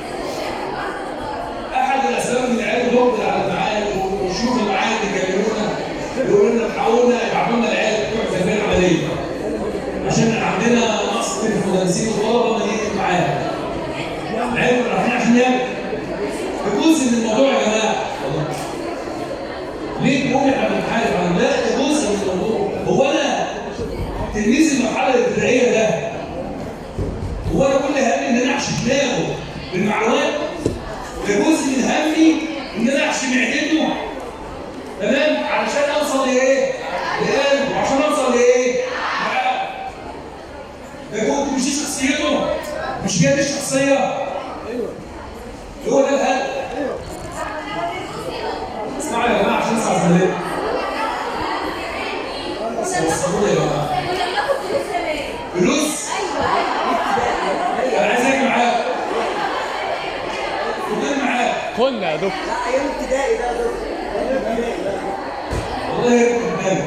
احد الاسباب ان العيال يقبل على المعاد ويشوف المعاد يكلمونا يقولوا لنا الحقونا يبعتوا لنا العيال بتوع التربيه العمليه عشان عندنا نقص في المدرسين وطلبه مليين المعاد العيال رايحين عشان ياكلوا جزء من الموضوع يا جماعه والله. ليه تقول احنا بنحارب عن لا ده جزء من الموضوع هو انا تلميذ المرحله الابتدائيه ده هو انا كل همي ان انا احشي دماغه بالمعلومات ده جزء من همي ان انا احشي معدته تمام علشان اوصل لايه؟ لقلبه عشان اوصل لايه؟ لعقله. ده جزء مش دي شخصيته مش هي دي الشخصيه هو ده الهدف اسمعوا يا جماعه عشان اسمع زمان وصلوا يا جماعه كنا بناخد فلوس زمان فلوس ايوه انا عايز اجي معاك كلنا معاك كلنا يا دكتور لا ايام ابتدائي ده يا دكتور ايام ابتدائي ده والله يا ريت قدامك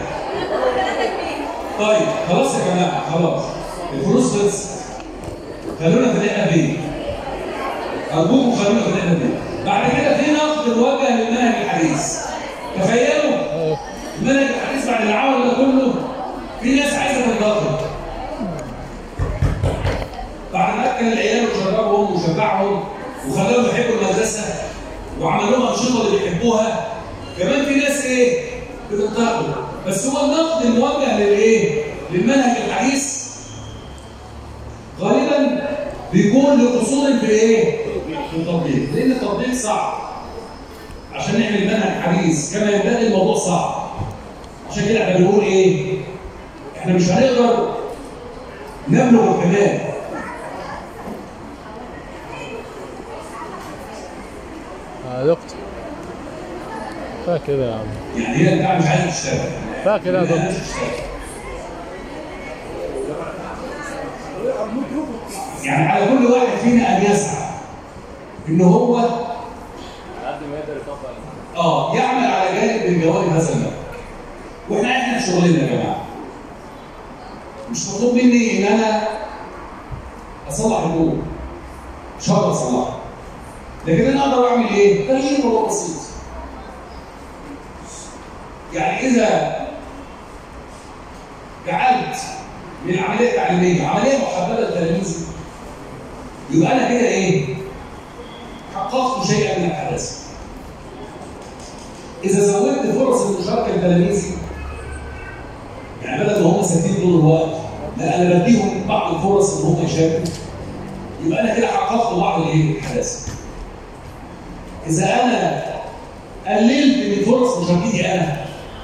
طيب خلاص يا جماعه خلاص الفلوس خلصت خلونا في اللي احنا فيه ارجوكم خلونا في اللي احنا فيه بعد كده في نقد موجه للمنهج الحديث تخيلوا المنهج الحديث بعد العمل ده كله في ناس عايزه تنتقد بعد ما اكل العيال وشربهم وشبعهم وخلاهم يحبوا المدرسه وعمل لهم انشطه اللي بيحبوها كمان في ناس ايه بتنتقد بس هو النقد الموجه للايه؟ للمنهج الحديث غالبا بيكون لقصور في ايه؟ في التطبيق لان التطبيق صعب عشان نعمل منهج حديث كما ينبغي الموضوع صعب عشان كده احنا بنقول ايه؟ احنا مش هنقدر نبلغ الكمال يا دكتور كفايه كده يا عم يعني هي البتاع مش عايزه تشتغل كفايه كده يا ما دكتور عايزة تشتغل. يعني على كل واحد فينا ان يسعى ان هو قد ما يقدر يطبق اه يعمل على جانب من جوانب هذا المنهج واحنا احنا في شغلنا يا جماعه مش مطلوب مني ان انا اصلح الامور مش هقدر اصلحها لكن انا اقدر اعمل ايه؟ تغيير موضوع بسيط يعني اذا جعلت من العمليه التعليميه عمليه محببه للتلاميذ يبقى انا كده ايه؟ حققت شيئا من الحدث اذا زودت فرص المشاركه للتلاميذ يعني بدل ما هم ساكتين طول الوقت لا انا بديهم بعض الفرص ان هم يشاركوا يبقى انا كده حققت بعض الايه؟ الحدث اذا انا قللت من فرص مشاركتي انا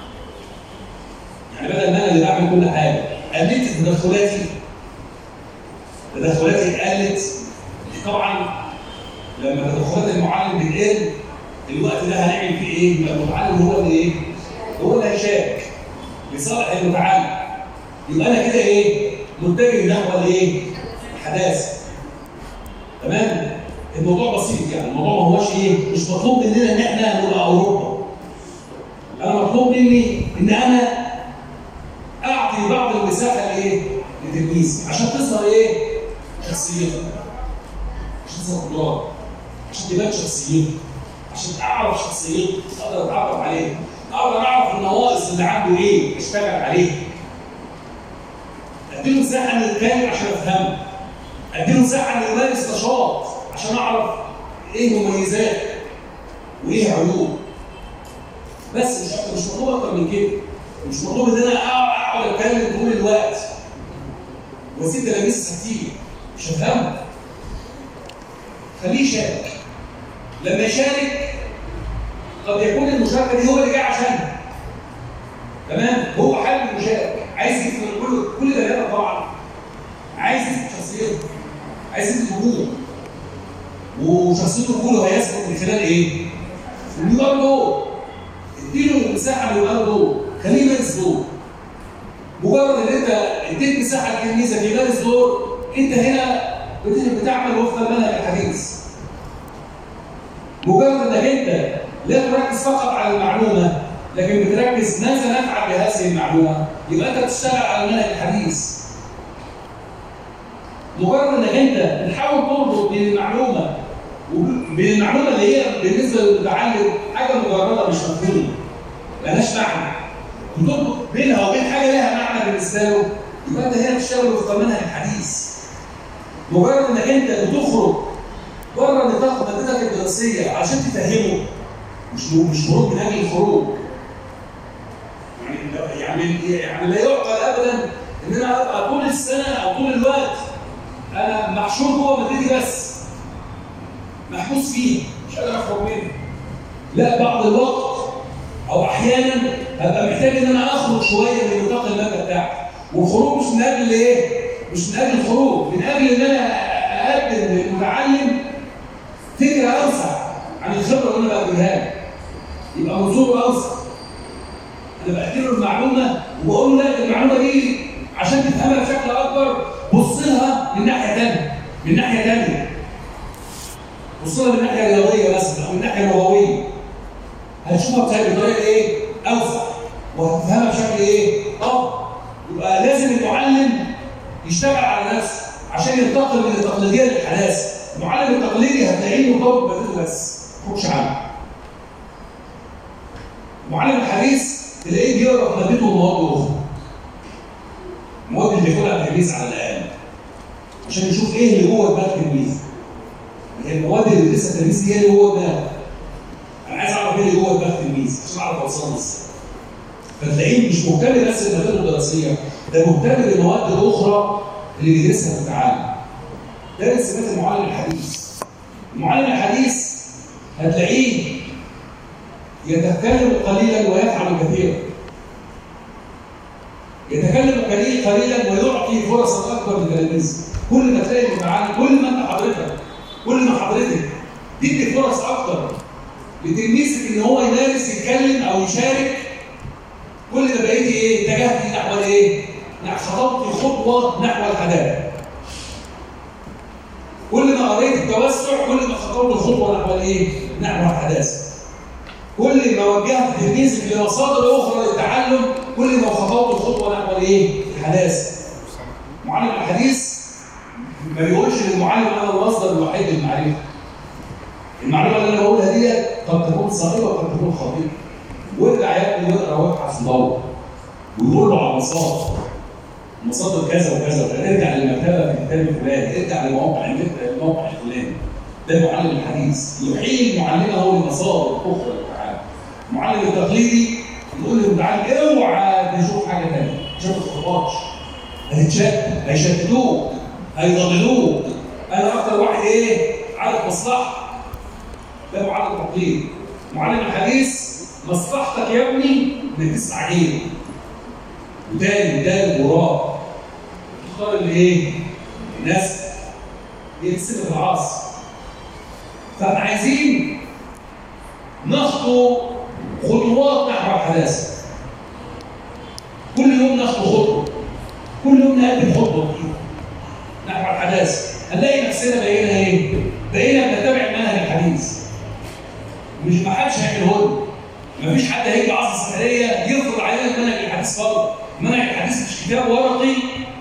يعني بدل ما انا اللي بعمل كل حاجه قللت تدخلاتي تدخلاتي قلت طبعا لما تدخلات المعلم بتقل الوقت ده هنعمل فيه ايه؟ يبقى المتعلم هو اللي ايه؟ هو اللي هيشارك لصالح المتعلم يبقى انا كده ايه؟ متجه نحو الايه؟ الحداثه تمام؟ الموضوع بسيط يعني الموضوع ما هوش ايه؟ مش مطلوب مننا ان احنا نبقى اوروبا انا مطلوب مني ان انا اعطي بعض المساحه لايه؟ لتلميذي عشان تظهر ايه؟ شخصيتك عشان تظهر قدرات عشان تبان شخصيتك عشان اعرف شخصيته اقدر اتعرف عليه اقدر اعرف النواقص اللي عنده ايه اشتغل عليه اديله مساحه ان يتكلم عشان افهمه اديله مساحه ان يمارس نشاط عشان اعرف ايه مميزات وايه عيوب بس مش اكتر مش مطلوب اكتر من كده مش مطلوب ان انا اقعد اتكلم طول الوقت واسيب تلاميذ ساكتين مش هفهمه خليه يشارك لما يشارك قد يكون المشاركه دي هو اللي جاي عشانها تمام هو حابب المشارك عايز يفهم كل كل ده طبعا عايز يثبت شخصيته وشخصيته كله هيثبت من خلال ايه؟ انه يبقى له دور اديله مساحه انه يبقى له دور خليه يمارس دور مجرد ان انت اديت مساحه لتلميذك يمارس دور انت هنا بت- بتعمل وفق المنهج الحديث مجرد انك انت لا تركز فقط على المعلومه لكن بتركز ماذا نفعل بهذه المعلومه يبقى انت بتشتغل على المنهج الحديث مجرد انك انت بتحاول تربط بين المعلومه وب- بين المعلومه اللي هي بالنسبه للمتعلم حاجه مجرده مش مفهومه ملهاش معنى وتربط بينها وبين حاجه لها معنى بالنسبه له يبقى انت هنا بتشتغل وفق المنهج الحديث مجرد انك انت بتخرج بره نطاق مادتك الدراسيه عشان تفهمه مش مش خروج من اجل الخروج يعني لا- يعني يعني لا يعقل ابدا ان انا ابقى طول السنه او طول الوقت انا محشور جوه مادتي بس محبوس فيه مش قادر اخرج منه لا بعض الوقت او احيانا هبقى محتاج ان انا اخرج شويه من نطاق الماده بتاعتي والخروج مش من اجل ايه؟ مش من اجل الخروج من اجل ان انا اقدم للمتعلم فكره اوسع عن الخبره اللي انا بقدمها له يبقى منظوره اوسع انا بقدم له المعلومه وبقول له لا المعلومه دي عشان تفهمها بشكل اكبر بص لها من ناحيه ثانيه من ناحيه ثانيه بص لها من ناحيه رياضيه مثلا او من ناحيه لغويه هتشوفها بطريقه بطريقة ايه؟ اوسع وهتفهمها بشكل ايه؟ افضل يبقى لازم المعلم يشتغل على نفسه عشان ينتقل من التقليديه للحداثه المعلم التقليدي هتلاقيه مرتبط بمادته بس ما تخرجش عنه المعلم الحديث تلاقيه بيقرا في مادته ومواد اخرى المواد اللي بياخدها التلميذ على الاقل عشان يشوف ايه اللي جوه دماغ التلميذ هي المواد اللي لسه التلميذ دي هي اللي جوه دماغه انا عايز اعرف ايه اللي جوه دماغ التلميذ عشان اعرف اوصله ازاي فتلاقيه مش مهتم بس بالمادة الدراسية ده مهتم بالمواد الأخرى اللي بيدرسها في التعلم ده من سمات المعلم الحديث المعلم الحديث هتلاقيه يتكلم قليلا ويفعل كثيرا يتكلم قليل قليلا ويعطي فرصا اكبر للتلاميذ كل ما تلاقي المتعلم كل ما انت حضرتك كل ما حضرتك تدي فرص اكتر لتلميذك ان هو يمارس يتكلم او يشارك كل ما بقيتي ايه اتجهتي نحو الايه؟ نحو خطوتي خطوه نحو الحداثه. كل ما قريت التوسع كل ما خطوت خطوه نحو الايه؟ نحو الحداثه. كل ما وجهت تلميذك لمصادر اخرى للتعلم كل ما خطوت خطوه نحو الايه؟ الحداثه. معلم الحديث ما بيقولش للمعلم انا المصدر الوحيد للمعرفه. المعلومه اللي انا بقولها دي قد تكون صحيحه وقد تكون خاطئه. وارجع يا ابني واقرا وابحث ودور ويقول له على المصادر مصادر كذا وكذا وكذا ارجع للمكتبه في الكتاب الفلاني ارجع لموقع الموقع الفلاني ده معلم الحديث يحيل معلمه لمصادر اخرى للتعلم المعلم التقليدي يقول للمتعلم اوعى تشوف حاجه ثانيه عشان ما تتخبطش هتتشتت هيشتتوك هيضللوك انا اكتر واحد ايه عارف مصلحه ده معلم تقليدي معلم الحديث مصلحتك يا ابني انك تسمع غيره وتاني وتالت وراه تختار اللي ايه؟ الناس هي السنة في العصر فاحنا عايزين نخطو خطوات نحو الحداثة كل يوم نخطو خطوة كل يوم نقدم خطوة جديدة نحو الحداثة هنلاقي نفسنا بقينا ايه؟ بقينا بنتبع المنهج الحديث مش ما حدش هيعمله لنا مفيش حد هيجي عصر السحريه يفرض علينا المنهج الحديث برضه المنهج الحديث مش كتاب ورقي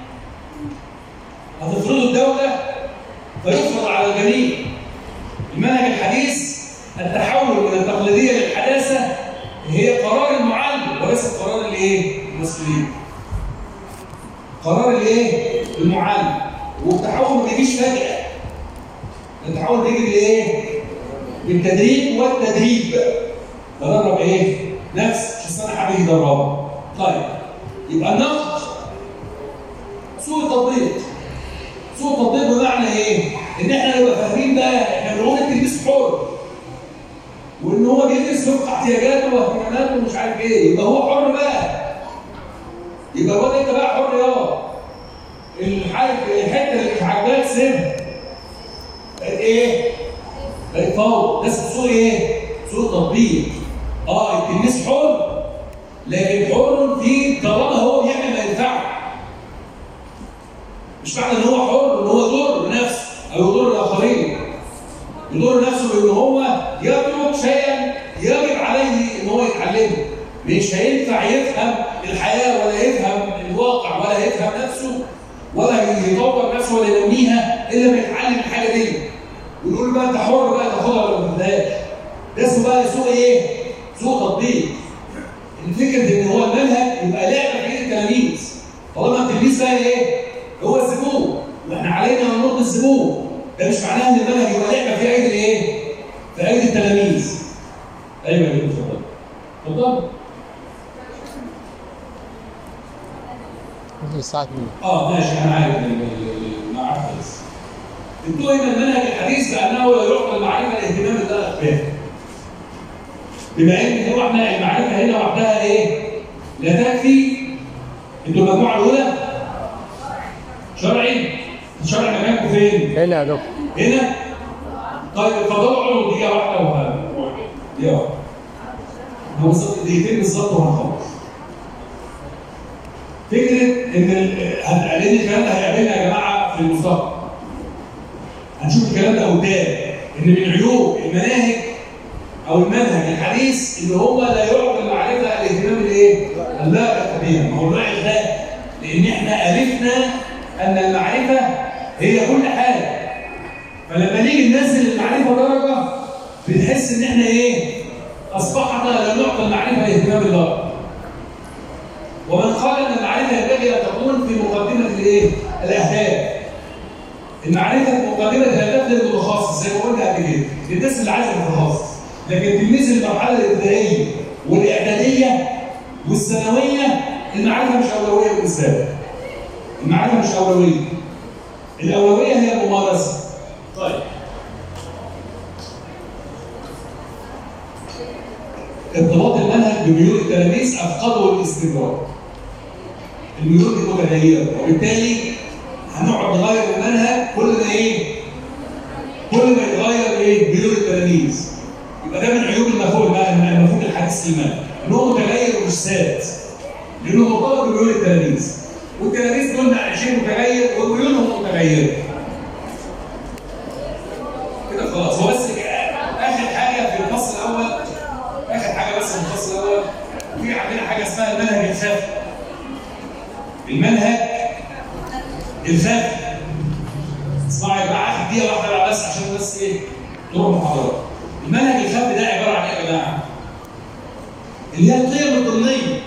هتفرضه الدوله فيفرض على الجميع المنهج الحديث التحول من التقليديه للحداثه هي قرار المعلم وليس قرار الايه؟ المسؤولين قرار الايه؟ المعلم والتحول ما بيجيش فجاه التحول بيجي بالايه؟ بالتدريب والتدريب تدرب ايه؟ نفس مش السنه حبيبي يدربها. طيب يبقى النقد سوء التطبيق. سوء التطبيق بمعنى ايه؟ ان احنا نبقى فاهمين بقى احنا بنقول التلميذ حر. وان هو بيدرس وفق احتياجاته واهتماماته ومش عارف ايه، يبقى هو حر بقى. يبقى هو انت بقى حر يا الحاجه الحته اللي مش عاجباك سيبها. ايه؟ فوضى ده اسمه سوء ايه؟ سوء تطبيق اه التلميذ حر لكن حر في طالما هو بيعمل ما ينفعه مش معنى ان هو حر ان هو يضر نفسه او يضر الاخرين يضر نفسه بان هو يترك شيئا يجب عليه ان هو يتعلمه مش هينفع يفهم الحياه ولا يفهم الواقع ولا يفهم نفسه ولا يطور نفسه ولا ينميها الا لما يتعلم الحاجه دي ويقول بقى انت حر بقى تاخدها ولا ما تاخدهاش ده اسمه بقى سوء ايه؟ سوء تطبيق الفكره ان هو المنهج يبقى لعبه في ايد التلاميذ طالما التلميذ بقى ايه؟ هو الزبون واحنا علينا ان نرضي الزبون ده مش معناه ان المنهج يبقى لعبه في ايدي الايه؟ في ايدي التلاميذ ايوه يا جماعه اتفضل اتفضل الساعة 2 اه ماشي انا عارف ال- ال- ال- ما عارف بس اتهم المنهج الحديث بانه لا يعطى المعرفه الاهتمام بالدرجه به بما ان هو احنا المعرفه هنا وحدها ايه؟ لا تكفي انتوا المجموعه الاولى شرعي الشرع مكانكم فين؟ هنا يا دكتور هنا طيب اتفضلوا اقعدوا دقيقه واحده وه دقيقه واحده هو بالظبط دقيقتين بالظبط وهنخلص فكره ان ال- هن- لان الكلام ده هيقابلنا يا جماعه في المستقبل هنشوف الكلام ده قدام ان من عيوب المناهج او المنهج الحديث ان هو لا يعطي المعرفه الاهتمام الايه؟ اللائق بها ما هو اللائق ده لان احنا عرفنا ان المعرفه هي كل حاجه فلما نيجي ننزل المعرفه درجه بنحس ان احنا ايه؟ اصبحنا لا نعطي المعرفه الاهتمام اللائق ومن قال ان المعرفه ينبغي ان تكون في مقدمه الايه؟ الاهداف. المعرفه في مقدمه الاهداف للمتخصص زي ما قلنا قبل كده، للناس اللي عايزه تتخصص. لكن تلميذ المرحله الابتدائيه والاعداديه والثانويه المعرفه مش اولويه بالنسبه له. المعرفه مش اولويه. الاولويه هي الممارسه. طيب. ارتباط المنهج بميول التلاميذ افقده الاستمرار. الميول دي متغيره وبالتالي هنقعد نغير المنهج كل ما ايه؟ كل ما يتغير ايه؟ ميول التلاميذ. يبقى ده من عيوب المفهوم المفهوم الحديث للمنهج ان هو متغير ومش ثابت. لانه مرتبط بميول التلاميذ. والتلاميذ دول شيء متغير وميولهم متغيره. كده خلاص هو بس اخر حاجه في الفصل الاول اخر حاجه بس في الفصل الاول في عندنا حاجه اسمها المنهج الخفي المنهج الخفي اسمعوا يا جماعه اخر دقيقه واحده بس عشان بس ايه نروح محاضرات المنهج الخفي ده عباره عن ايه يا جماعه؟ اللي هي القيم الضمنيه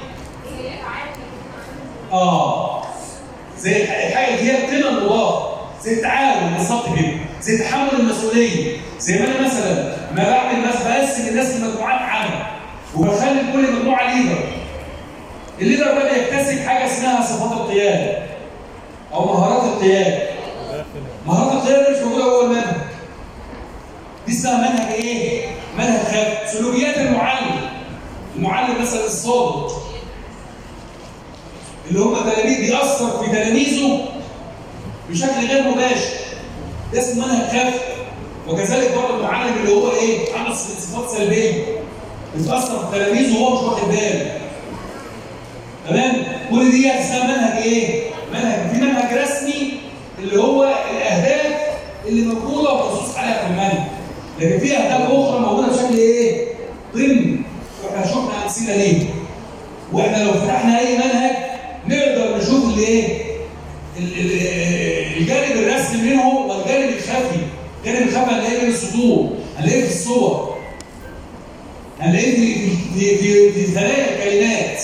اه زي الحاجه اللي هي القيمه المضافه زي التعاون بالظبط كده زي تحمل المسؤوليه زي ما انا مثلا ما بعمل بس بقسم الناس لمجموعات عمل وبخلي كل مجموعه ليدر الليدر ده بيكتسب حاجه اسمها صفات القياده او مهارات القياده مهارات القياده مش موجوده جوه المنهج دي اسمها منهج ايه؟ منهج خاف سلوكيات المعلم المعلم مثلا الصادق اللي هم تلاميذ بيأثر في تلاميذه بشكل غير مباشر ده اسمه منهج خفي وكذلك برضه المعلم اللي هو ايه عنده صفات سلبيه بتأثر في تلاميذه وهو مش واخد باله تمام كل دي اسمها منهج ايه منهج في منهج رسمي اللي هو الاهداف اللي موجوده ومنصوص عليها في المنهج لكن في اهداف اخرى موجوده بشكل ايه ضمن واحنا شفنا امثله ليه واحنا لو فتحنا اي منهج نقدر نشوف الايه ال- ال- الجانب الرسمي منه والجانب الخفي الجانب الخفي هنلاقيه بين السطور هنلاقيه في الصور هنلاقيه في في في في ثنايا الكلمات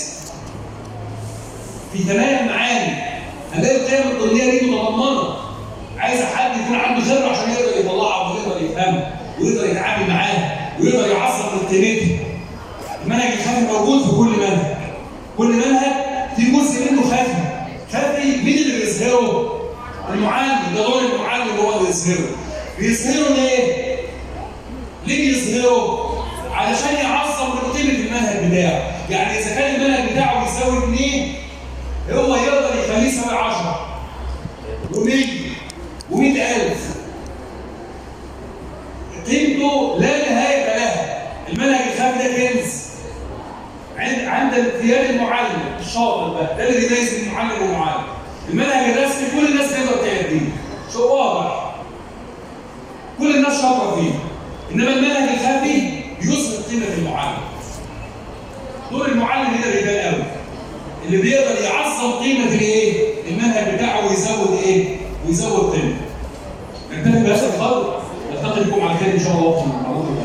في ثنايا المعاني هنلاقي القيم الضمنيه دي متضمنه عايز حد يكون عنده خبره عشان يقدر يطلعها ويقدر يفهمها ويقدر يتعامل معاها ويقدر يعصب من قيمتها المنهج الخفي موجود في كل منهج كل منهج في جزء منه خفي خفي مين اللي بيظهره؟ المعلم ده دور المعلم هو اللي بيظهره بيظهره ليه؟ ليه بيظهره؟ علشان يعظم من قيمه المنهج بتاعه يعني اذا كان المنهج بتاعه بيساوي 2 هو يقدر يخليه يساوي 10 و100 و100000 قيمته لا انما المنهج الخفي بيثبت قيمه المعلم دور المعلم هنا بيبان قوي اللي بيقدر يعظم قيمه الايه المنهج بتاعه ويزود ايه ويزود قيمته نكتفي بهذا القدر نلتقي بكم على خير ان شاء الله في المعروض